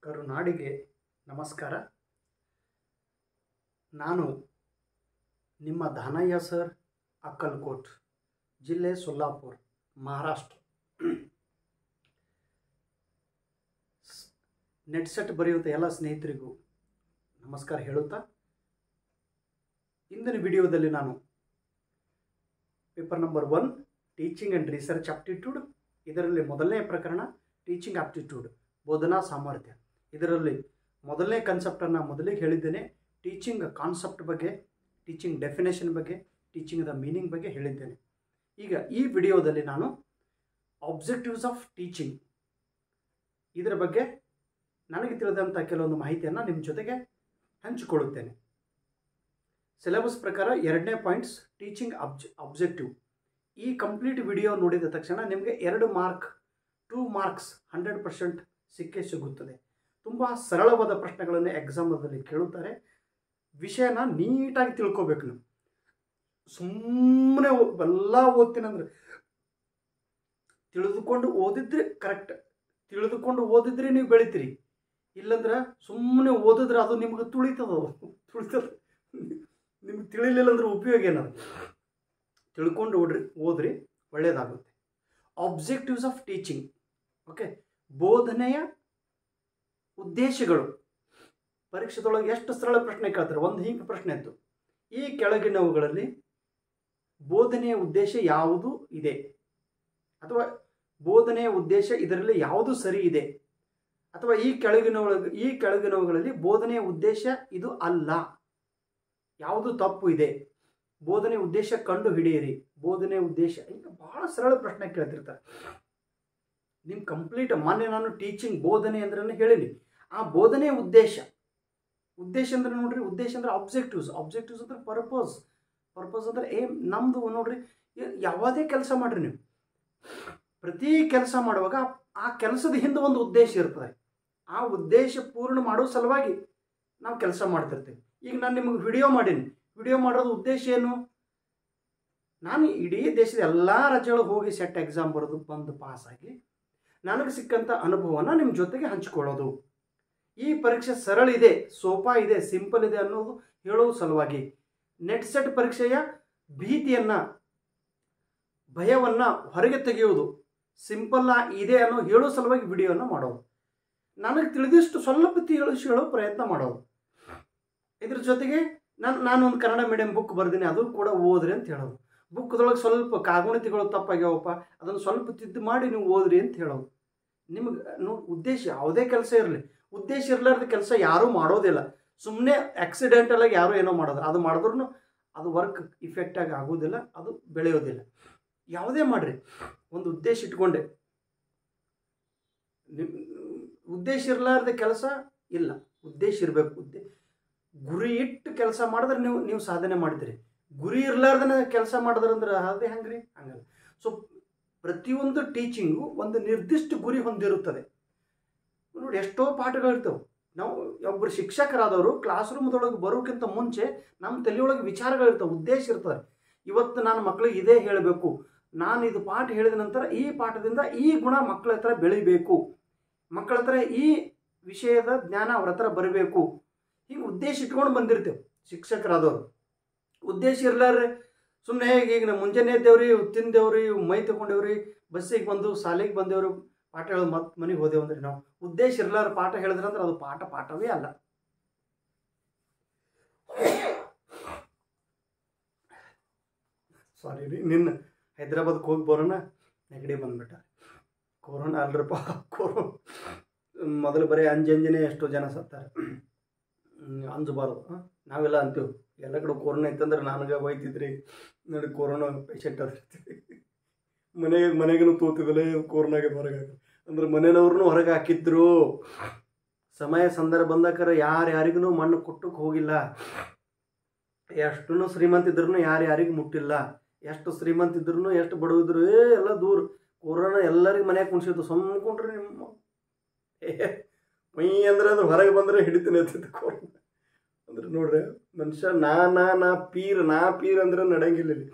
ಕರುನಾಡಿಗೆ ನಮಸ್ಕಾರ ನಾನು ನಿಮ್ಮ ದಾನಯ್ಯ ಸರ್ ಅಕ್ಕಲ್ಕೋಟ್ ಜಿಲ್ಲೆ ಸೊಲ್ಲಾಪುರ್ ಮಹಾರಾಷ್ಟ್ರ ಸ್- ನೆಟ್ ಸೆಟ್ ಬರೆಯುವಂಥ ಎಲ್ಲ ಸ್ನೇಹಿತರಿಗೂ ನಮಸ್ಕಾರ ಹೇಳುತ್ತಾ ಇಂದಿನ ವಿಡಿಯೋದಲ್ಲಿ ನಾನು paper number one teaching and research aptitude ಇದರಲ್ಲಿ ಮೊದಲನೇ ಪ್ರಕರಣ ಟೀಚಿಂಗ್ ಆಪ್ಟಿಟ್ಯೂಡ್ ಬೋಧನಾ ಸಾಮರ್ಥ್ಯ ಇದರಲ್ಲಿ ಮೊದಲನೇ ಕನ್ಸೆಪ್ಟನ್ನು ಮೊದಲಿಗೆ ಹೇಳಿದ್ದೇನೆ ಟೀಚಿಂಗ್ ಕಾನ್ಸೆಪ್ಟ್ ಬಗ್ಗೆ ಟೀಚಿಂಗ್ ಡೆಫಿನೇಷನ್ ಬಗ್ಗೆ ಟೀಚಿಂಗ್ ದ ಮೀನಿಂಗ್ ಬಗ್ಗೆ ಹೇಳಿದ್ದೇನೆ ಈಗ ಈ ವಿಡಿಯೋದಲ್ಲಿ ನಾನು ಆಬ್ಜೆಕ್ಟಿವ್ಸ್ ಆಫ್ ಟೀಚಿಂಗ್ ಇದರ ಬಗ್ಗೆ ನನಗೆ ತಿಳಿದಂಥ ಕೆಲವೊಂದು ಮಾಹಿತಿಯನ್ನು ನಿಮ್ಮ ಜೊತೆಗೆ ಹಂಚಿಕೊಳ್ಳುತ್ತೇನೆ ಸಿಲೆಬಸ್ ಪ್ರಕಾರ ಎರಡನೇ ಪಾಯಿಂಟ್ಸ್ ಟೀಚಿಂಗ್ ಅಬ್ಜ್ ಅಬ್ಜೆಕ್ಟಿವ್ ಈ ಕಂಪ್ಲೀಟ್ ವಿಡಿಯೋ ನೋಡಿದ ತಕ್ಷಣ ನಿಮಗೆ ಎರಡು mark two marks hundred percent ಸಿಕ್ಕೇ ಸಿಗುತ್ತದೆ ತುಂಬ ಸರಳವಾದ ಪ್ರಶ್ನೆಗಳನ್ನು ಎಕ್ಸಾಮದಲ್ಲಿ ಕೇಳುತ್ತಾರೆ ವಿಷಯನ ನೀಟಾಗಿ ತಿಳ್ಕೊಬೇಕು ನೀವು ಸುಮ್ಮನೆ ಎಲ್ಲ ಓದ್ತೀನಿ ಅಂದರೆ ತಿಳಿದುಕೊಂಡು ಓದಿದ್ರೆ ಕರೆಕ್ಟ್ ತಿಳಿದುಕೊಂಡು ಓದಿದ್ರೆ ನೀವು ಬೆಳಿತೀರಿ ಇಲ್ಲಂದ್ರೆ ಸುಮ್ಮನೆ ಓದಿದ್ರೆ ಅದು ನಿಮ್ಗೆ ತುಳಿತದ ತುಳಿತದ ನಿಮ್ಗೆ ತಿಳಿಲಿಲ್ಲ ಅಂದ್ರೆ ಉಪಯೋಗ ಏನದು ತಿಳ್ಕೊಂಡು ಓಡ್ರಿ ಓದ್ರಿ ಒಳ್ಳೆಯದಾಗುತ್ತೆ ಆಬ್ಜೆಕ್ಟಿವ್ಸ್ ಆಫ್ ಟೀಚಿಂಗ್ ಓಕೆ ಬೋಧನೆಯ ಉದ್ದೇಶಗಳು ಪರೀಕ್ಷೆದೊಳಗೆ ಎಷ್ಟು ಸರಳ ಪ್ರಶ್ನೆ ಕೇಳ್ತಾರೆ ಒಂದು ಹಿಂಗೆ ಪ್ರಶ್ನೆ ಇತ್ತು ಈ ಕೆಳಗಿನವುಗಳಲ್ಲಿ ಬೋಧನೆಯ ಉದ್ದೇಶ ಯಾವುದು ಇದೆ ಅಥವಾ ಬೋಧನೆಯ ಉದ್ದೇಶ ಇದರಲ್ಲಿ ಯಾವುದು ಸರಿ ಇದೆ ಅಥವಾ ಈ ಕೆಳಗಿನೊಳಗೆ ಈ ಕೆಳಗಿನವುಗಳಲ್ಲಿ ಬೋಧನೆಯ ಉದ್ದೇಶ ಇದು ಅಲ್ಲ ಯಾವುದು ತಪ್ಪು ಇದೆ ಬೋಧನೆ ಉದ್ದೇಶ ಕಂಡು ಹಿಡಿಯಿರಿ ಬೋಧನೆ ಉದ್ದೇಶ ಈಗ ಬಹಳ ಸರಳ ಪ್ರಶ್ನೆ ಕೇಳ್ತಿರ್ತಾರೆ ನಿಮ್ಮ ಕಂಪ್ಲೀಟ್ ಮೊನ್ನೆ ನಾನು ಟೀಚಿಂಗ್ ಬೋಧನೆ ಅಂದ್ರೆ ಹೇಳಿನಿ ಆ ಬೋಧನೆಯ ಉದ್ದೇಶ ಉದ್ದೇಶ ಅಂದ್ರೆ ನೋಡ್ರಿ ಉದ್ದೇಶ ಅಂದ್ರೆ ಆಬ್ಜೆಕ್ಟಿವ್ಸ್ ಆಬ್ಜೆಕ್ಟಿವ್ಸ್ ಅಂದ್ರೆ ಪರ್ಪಸ್ ಪರ್ಪಸ್ ಅಂದ್ರೆ ಏಮ್ ನಮ್ಮದು ನೋಡ್ರಿ ಯ- ಯಾವುದೇ ಕೆಲಸ ಮಾಡ್ರಿ ನೀವು ಪ್ರತಿ ಕೆಲಸ ಮಾಡುವಾಗ ಆ ಕೆಲಸದ ಹಿಂದೆ ಒಂದು ಉದ್ದೇಶ ಇರ್ತದೆ ಆ ಉದ್ದೇಶ ಪೂರ್ಣ ಮಾಡೋ ಸಲುವಾಗಿ ನಾವು ಕೆಲಸ ಮಾಡ್ತಿರ್ತೀವಿ ಈಗ ನಾನು ನಿಮಗೆ ವಿಡಿಯೋ ಮಾಡೀನಿ ವಿಡಿಯೋ ಮಾಡೋದು ಉದ್ದೇಶ ಏನು ನಾನು ಇಡೀ ದೇಶದ ಎಲ್ಲ ರಾಜ್ಯಗಳಿಗೆ ಹೋಗಿ ಸೆಟ್ ಎಕ್ಸಾಮ್ ಬರೆದು ಬಂದು ಪಾಸಾಗಿ ನನಗೆ ಸಿಕ್ಕಂಥ ಅನುಭವನ ನಿಮ್ಮ ಜೊತೆಗೆ ಹಂಚಿಕೊಳ್ಳೋದು ಈ ಪರೀಕ್ಷೆ ಸರಳ ಇದೆ ಸೋಪಾ ಇದೆ ಸಿಂಪಲ್ ಇದೆ ಅನ್ನೋದು ಹೇಳೋ ಸಲುವಾಗಿ ನೆಟ್ ಸೆಟ್ ಪರೀಕ್ಷೆಯ ಭೀತಿಯನ್ನು ಭಯವನ್ನು ಹೊರಗೆ ತೆಗೆಯುವುದು ಸಿಂಪಲ್ ಇದೆ ಅನ್ನೋ ಹೇಳೋ ಸಲುವಾಗಿ ವಿಡಿಯೋನ ಮಾಡೋದು ನನಗೆ ತಿಳಿದಿಷ್ಟು ಸ್ವಲ್ಪ ತಿಳಿಸಿ ಹೇಳೋ ಪ್ರಯತ್ನ ಮಾಡೋದು ಇದ್ರ ಜೊತೆಗೆ ನಾನು ನಾನೊಂದು ಕನ್ನಡ ಮೀಡಿಯಂ ಬುಕ್ ಬರ್ತೀನಿ ಅದು ಕೂಡ ಓದ್ರಿ ಅಂತ ಹೇಳೋದು ಬುಕ್ದೊಳಗೆ ಸ್ವಲ್ಪ ಕಾಗುಣಿತಿಗಳು ತಪ್ಪಾಗ್ಯಾವಪ್ಪ ಅದನ್ನು ಸ್ವಲ್ಪ ತಿದ್ದು ಮಾಡಿ ನೀವು ಓದ್ರಿ ಅಂತ ಹೇಳೋದು ನಿಮಗೆ ನೋಡಿ ಉದ್ದೇಶ ಯಾವುದೇ ಕೆಲಸ ಇರಲಿ ಉದ್ದೇಶ ಇರಲಾರ್ದ ಕೆಲಸ ಯಾರೂ ಮಾಡೋದಿಲ್ಲ ಸುಮ್ಮನೆ ಆಕ್ಸಿಡೆಂಟಲ್ ಆಗಿ ಯಾರೂ ಏನೋ ಮಾಡೋದು ಅದು ಮಾಡಿದ್ರು ಅದು ವರ್ಕ್ ಇಫೆಕ್ಟಾಗಿ ಆಗೋದಿಲ್ಲ ಅದು ಬೆಳೆಯೋದಿಲ್ಲ ಯಾವುದೇ ಮಾಡಿರಿ ಒಂದು ಉದ್ದೇಶ ಇಟ್ಕೊಂಡೆ ನಿಮ್ ಉದ್ದೇಶ ಇರಲಾರ್ದ ಕೆಲಸ ಇಲ್ಲ ಉದ್ದೇಶ ಇರಬೇಕು ಉದ್ದೇ ಗುರಿ ಇಟ್ಟು ಕೆಲಸ ಮಾಡಿದ್ರೆ ನೀವು ನೀವು ಸಾಧನೆ ಮಾಡ್ತೀರಿ ಗುರಿ ಇರಲಾರ್ದನ ಕೆಲಸ ಮಾಡಿದ್ರೆ ಅಂದ್ರೆ ಅದೇ ಹೆಂಗ್ರಿ ಹಂಗಲ್ಲ ಸೊ ಪ್ರತಿಯೊಂದು ಟೀಚಿಂಗು ಒಂದು ನಿರ್ದಿಷ್ಟ ಗುರಿ ಹೊಂದಿರುತ್ತದೆ ನೋಡಿ ಎಷ್ಟೋ ಪಾಠಗಳಿರ್ತವೆ ನಾವು ಒಬ್ಬರು ಶಿಕ್ಷಕರಾದವರು ಕ್ಲಾಸ್ ರೂಮ್ದೊಳಗೆ ಬರೋಕ್ಕಿಂತ ಮುಂಚೆ ನಮ್ಮ ತಲೆಯೊಳಗೆ ವಿಚಾರಗಳಿರ್ತವೆ ಉದ್ದೇಶ ಇರ್ತದೆ ಇವತ್ತು ನಾನು ಮಕ್ಕಳಿಗೆ ಇದೇ ಹೇಳಬೇಕು ನಾನು ಇದು ಪಾಠ ಹೇಳಿದ ನಂತರ ಈ ಪಾಠದಿಂದ ಈ ಗುಣ ಮಕ್ಕಳ ಹತ್ರ ಬೆಳಿಬೇಕು ಮಕ್ಕಳ ಹತ್ರ ಈ ವಿಷಯದ ಜ್ಞಾನ ಅವ್ರ ಹತ್ರ ಬರಬೇಕು ಹೀಗೆ ಉದ್ದೇಶ ಇಟ್ಕೊಂಡು ಬಂದಿರ್ತೇವೆ ಶಿಕ್ಷಕರಾದವರು ಉದ್ದೇಶ ಇರ್ಲಾರ್ರೆ ಸುಮ್ಮನೆ ಹೇಗೆ ಈಗ ನಾವು ಮುಂಜಾನೆ ಎದ್ದೇವ್ರಿ ತಿಂದೇವ್ರಿ ಮೈ ತಗೊಂಡೇವ್ರಿ ಬಸ್ಸಿಗೆ ಬಂದು ಶಾಲೆಗೆ ಬಂದೇವ್ರಿ ಪಾಠ ಹೇಳೋದು ಮತ್ತೆ ಮನೆಗೆ ಹೋದೆವು ಅಂದ್ರೆ ನಾವು ಉದ್ದೇಶ ಇರ್ಲಾರ ಪಾಠ ಹೇಳಿದ್ರೆ ಅಂದ್ರೆ ಅದು ಪಾಠ ಪಾಠವೇ ಅಲ್ಲ ಸಾರಿ ರೀ ನಿನ್ನ ಹೈದ್ರಾಬಾದ್ಗೆ ಹೋಗಿ ಬರೋಣ ನೆಗಡಿ ಬಂದ್ಬಿಟ್ಟ ಕೊರೋನಾ ಅಲ್ರಪ್ಪ ಕೊರೋ ಮೊದಲು ಬರೀ ಅಂಜಂಜನೆ ಎಷ್ಟೋ ಜನ ಸತ್ತಾರೆ ಹ್ಮ್, ಅಂಜಬಾರ್ದು ಹಾಂ ನಾವೆಲ್ಲ ಅಂತೀವಿ ಎಲ್ಲ ಕಡೆ ಕೊರೋನಾ ಇತ್ತಂದ್ರೆ ನನಗೆ ಹೋಯ್ತಿದ್ರಿ ನೋಡಿ ಕೊರೋನಾ ಪೇಷಂಟ್ ಅದಿರ್ತೀವಿ ಮನೆಗೆ ಮನೆಗೂ ತೋತಿದಲೇ ಕೊರೋನಾಗೆ ಹೊರಗೆ ಹಾಕಿ ಅಂದ್ರೆ ಮನೆಯವ್ರನ್ನೂ ಹೊರಗೆ ಹಾಕಿದ್ರು ಸಮಯ ಸಂದರ್ಭ ಬಂದಾಕರ ಯಾರು ಯಾರಿಗೂ ಮಣ್ಣು ಕೊಟ್ಟಕ್ಕೆ ಹೋಗಿಲ್ಲ ಎಷ್ಟು ಶ್ರೀಮಂತ ಇದ್ರೂ ಯಾರು ಯಾರಿಗೂ ಮುಟ್ಟಿಲ್ಲ ಎಷ್ಟು ಶ್ರೀಮಂತ ಇದ್ರು ಎಷ್ಟು ಬಡವಿದ್ರು ಏ ಎಲ್ಲ ದೂರ ಕೊರೋನಾ ಎಲ್ಲರಿಗೂ ಮನ್ಯಾಗ ಕುಣಿಸಿದ್ದು ಸುಮ್ಕೊಂಡ್ರಿ ನಿಮ್ಮ ಏ ಮೈ ಅಂದ್ರೆ ಅಂದ್ರೆ ಹೊರಗೆ ಬಂದರೆ ಹಿಡಿತೀನಿ ಅಂತಿತ್ತು ಕೊರೋನಾ ಅಂದ್ರೆ ನೋಡ್ರಿ ಮನುಷ್ಯ ನಾ ನಾ ನಾ ಪೀರ್ ನಾ ಪೀರ್ ಅಂದ್ರೆ ನಡೆಯಂಗಿಲ್ಲ ಇಲ್ಲಿ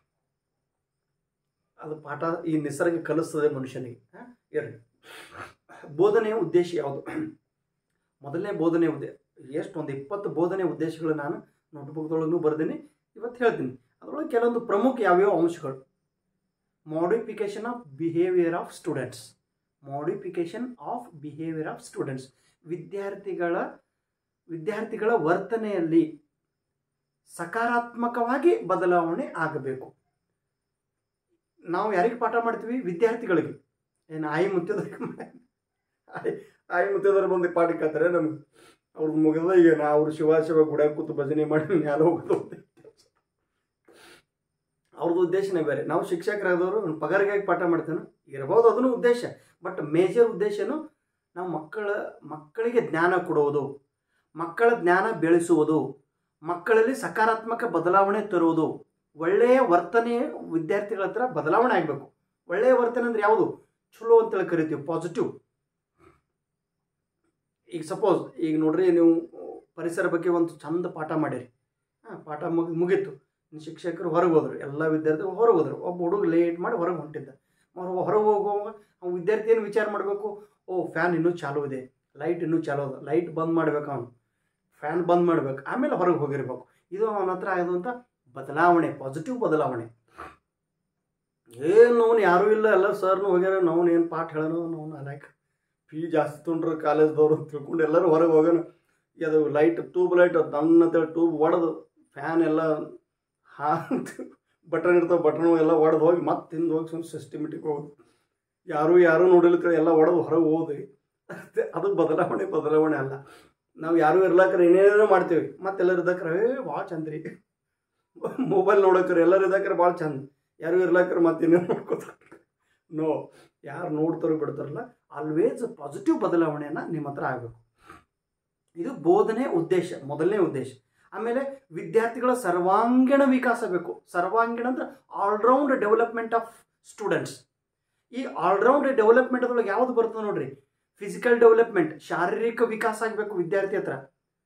ಅದು ಪಾಠ ಈ ನಿಸರ್ಗ ಕಲಿಸ್ತದೆ ಮನುಷ್ಯನಿಗೆ ಹಾಂ ಇರಲಿ ಬೋಧನೆಯ ಉದ್ದೇಶ ಯಾವುದು ಮೊದಲನೇ ಬೋಧನೆ ಉದ್ದೇ ಎಷ್ಟು ಒಂದು ಇಪ್ಪತ್ತು ಬೋಧನೆ ಉದ್ದೇಶಗಳು ನಾನು ನೋಟ್ಬುಕ್ದೊಳಗೂ ಬರ್ದೀನಿ ಇವತ್ತು ಹೇಳ್ತೀನಿ ಅದರೊಳಗೆ ಕೆಲವೊಂದು ಪ್ರಮುಖ ಯಾವ್ಯಾವ ಅಂಶಗಳು modification of behaviour of students modification of behaviour of students ವಿದ್ಯಾರ್ಥಿಗಳ ವಿದ್ಯಾರ್ಥಿಗಳ ವರ್ತನೆಯಲ್ಲಿ ಸಕಾರಾತ್ಮಕವಾಗಿ ಬದಲಾವಣೆ ಆಗಬೇಕು ನಾವು ಯಾರಿಗೆ ಪಾಠ ಮಾಡ್ತೀವಿ ವಿದ್ಯಾರ್ಥಿಗಳಿಗೆ ಏನು ಆಯಿ ಮುತ್ತಿದವ್ರಿಗೆ ಆಯಿ ಆಯಿ ಮುತ್ತಿದವ್ರು ಬಂದು ಪಾಠ ಕೇಳ್ತಾರೆ ನಮ್ಗೆ ಅವ್ರದ್ದು ಮುಗಿದ ಈಗ ನಾ ಅವ್ರು ಶಿವ ಶಿವ ಗುಡ್ಯಾಗ ಕೂತು ಭಜನೆ ಮಾಡಿ ಮ್ಯಾಲ ಹೋಗೋದು ಅವ್ರದ್ದು ಉದ್ದೇಶನೇ ಬೇರೆ ನಾವು ಶಿಕ್ಷಕರಾದವರು ಪಗಾರಿಗಾಗಿ ಪಾಠ ಮಾಡ್ತೇನೆ ಇರಬಹುದು ಅದನ್ನು ಉದ್ದೇಶ ಬಟ್ ಮೇಜರ್ ಉದ್ದೇಶನು ನಾವು ಮಕ್ಕಳ ಮಕ್ಕಳಿಗೆ ಜ್ಞಾನ ಕೊಡುವುದು ಮಕ್ಕಳ ಜ್ಞಾನ ಬೆಳೆಸುವುದು ಮಕ್ಕಳಲ್ಲಿ ಸಕಾರಾತ್ಮಕ ಬದಲಾವಣೆ ತರುವುದು ಒಳ್ಳೆಯ ವರ್ತನೆ ವಿದ್ಯಾರ್ಥಿಗಳ ಹತ್ರ ಬದಲಾವಣೆ ಆಗಬೇಕು ಒಳ್ಳೆಯ ವರ್ತನೆ ಅಂದ್ರೆ ಯಾವುದು ಚಲೋ ಅಂತೇಳಿ ಕರಿತೀವಿ ಪಾಸಿಟಿವ್ ಈಗ ಸಪೋಸ್ ಈಗ ನೋಡ್ರಿ ನೀವು ಪರಿಸರ ಬಗ್ಗೆ ಒಂದು ಚಂದ ಪಾಠ ಮಾಡಿರಿ ಹಾಂ ಪಾಠ ಮುಗಿ ಮುಗೀತು ಇನ್ನು ಶಿಕ್ಷಕರು ಹೊರಗೆ ಹೋದ್ರು ಎಲ್ಲ ವಿದ್ಯಾರ್ಥಿಗಳು ಹೊರಗೆ ಹೋದ್ರು ಒಬ್ಬ ಹುಡುಗ ಲೇಟ್ ಮಾಡಿ ಹೊರಗೆ ಹೊಂಟಿದ್ದ ಅವ್ರು ಹೊರಗೆ ಹೋಗುವಾಗ ಅವ್ನು ವಿದ್ಯಾರ್ಥಿ ಏನು ವಿಚಾರ ಮಾಡಬೇಕು ಓ ಫ್ಯಾನ್ ಇನ್ನೂ ಚಾಲು ಇದೆ ಲೈಟ್ ಇನ್ನೂ ಚಾಲು ಅದ ಲೈಟ್ ಬಂದ್ ಮಾಡ್ಬೇಕು ಅವನು ಫ್ಯಾನ್ ಬಂದ್ ಮಾಡ್ಬೇಕು ಆಮೇಲೆ ಹೊರಗೆ ಹೋಗಿರ್ಬೇಕು ಇದು ಅವನ ಹತ್ರ ಆಗೋದಂಥ ಬದಲಾವಣೆ ಪಾಸಿಟಿವ್ ಬದಲಾವಣೆ ಏನು ಅವ್ನು ಯಾರೂ ಇಲ್ಲ ಎಲ್ಲ ಸರ್ನು ಹೋಗ್ಯಾರ ನಾವು ಏನು ಪಾಠ ಹೇಳೋನು ನಾವು ಲೈಕ್ ಫೀ ಜಾಸ್ತಿ ತೊಗೊಂಡ್ರು ಕಾಲೇಜ್ದವ್ರು ಅಂತ ತಿಳ್ಕೊಂಡು ಎಲ್ಲರೂ ಹೊರಗೆ ಹೋಗೋಣ ಅದು ಲೈಟ್ ಟ್ಯೂಬ್ ಲೈಟ್ ತಣ್ಣಂತೇಳಿ ಟ್ಯೂಬ್ ಒಡೆದು ಫ್ಯಾನ್ ಎಲ್ಲ ಹಾ ಬಟನ್ ಇರ್ತಾವೆ ಬಟನ್ ಎಲ್ಲ ಒಡೆದು ಹೋಗಿ ಮತ್ತೆ ಹಿಂದೆ ಹೋಗಿ ಸುಮ್ಮನೆ ಸಿಸ್ಟಮೆಟಿಕ್ ಹೋಗೋದು ಯಾರೂ ಯಾರೂ ನೋಡಿಲ್ಲ ಎಲ್ಲ ಒಡೆದು ಹೊರಗೆ ಹೋದ್ವಿ ಅದು ಬದಲಾವಣೆ ಬದಲಾವಣೆ ಅಲ್ಲ ನಾವು ಯಾರೂ ಇರ್ಲಾಕ್ರೆ ಏನೇನೋ ಮಾಡ್ತೀವಿ ಮತ್ತೆಲ್ಲರೂ ಇದ್ದಕ್ರೆ ಏ ಭಾಳ ಚಂದ ರೀ ಮೊಬೈಲ್ ನೋಡಕ್ರೆ ಎಲ್ಲರೂ ಇದ್ದಕ್ರೆ ಭಾಳ ಚಂದ ಯಾರು ಇರ್ಲಾಕ್ರೆ ಮತ್ತೆ ಇನ್ನೇನು ನೋಡ್ಕೋತಾರೆ ನೋ ಯಾರು ನೋಡ್ತಾರೋ ಬಿಡ್ತಾರಲ್ಲ ಆಲ್ವೇಸ್ ಪಾಸಿಟಿವ್ ಬದಲಾವಣೆಯನ್ನು ನಿಮ್ಮ ಹತ್ರ ಆಗಬೇಕು ಇದು ಬೋಧನೆ ಉದ್ದೇಶ ಮೊದಲನೇ ಉದ್ದೇಶ ಆಮೇಲೆ ವಿದ್ಯಾರ್ಥಿಗಳ ಸರ್ವಾಂಗೀಣ ವಿಕಾಸ ಬೇಕು ಸರ್ವಾಂಗೀಣ ಅಂದ್ರೆ ಆಲ್ರೌಂಡ್ ಡೆವಲಪ್ಮೆಂಟ್ ಆಫ್ ಸ್ಟೂಡೆಂಟ್ಸ್ ಈ ಆಲ್ರೌಂಡ್ ಡೆವಲಪ್ಮೆಂಟ್ ಅದ್ರೊಳಗೆ ಯಾವುದು ಬರ್ತದೆ ನೋಡ್ರಿ ಫಿಸಿಕಲ್ ಡೆವಲಪ್ಮೆಂಟ್ ಶಾರೀರಿಕ ವಿಕಾಸ ಆಗಬೇಕು ವಿದ್ಯಾರ್ಥಿ ಹತ್ರ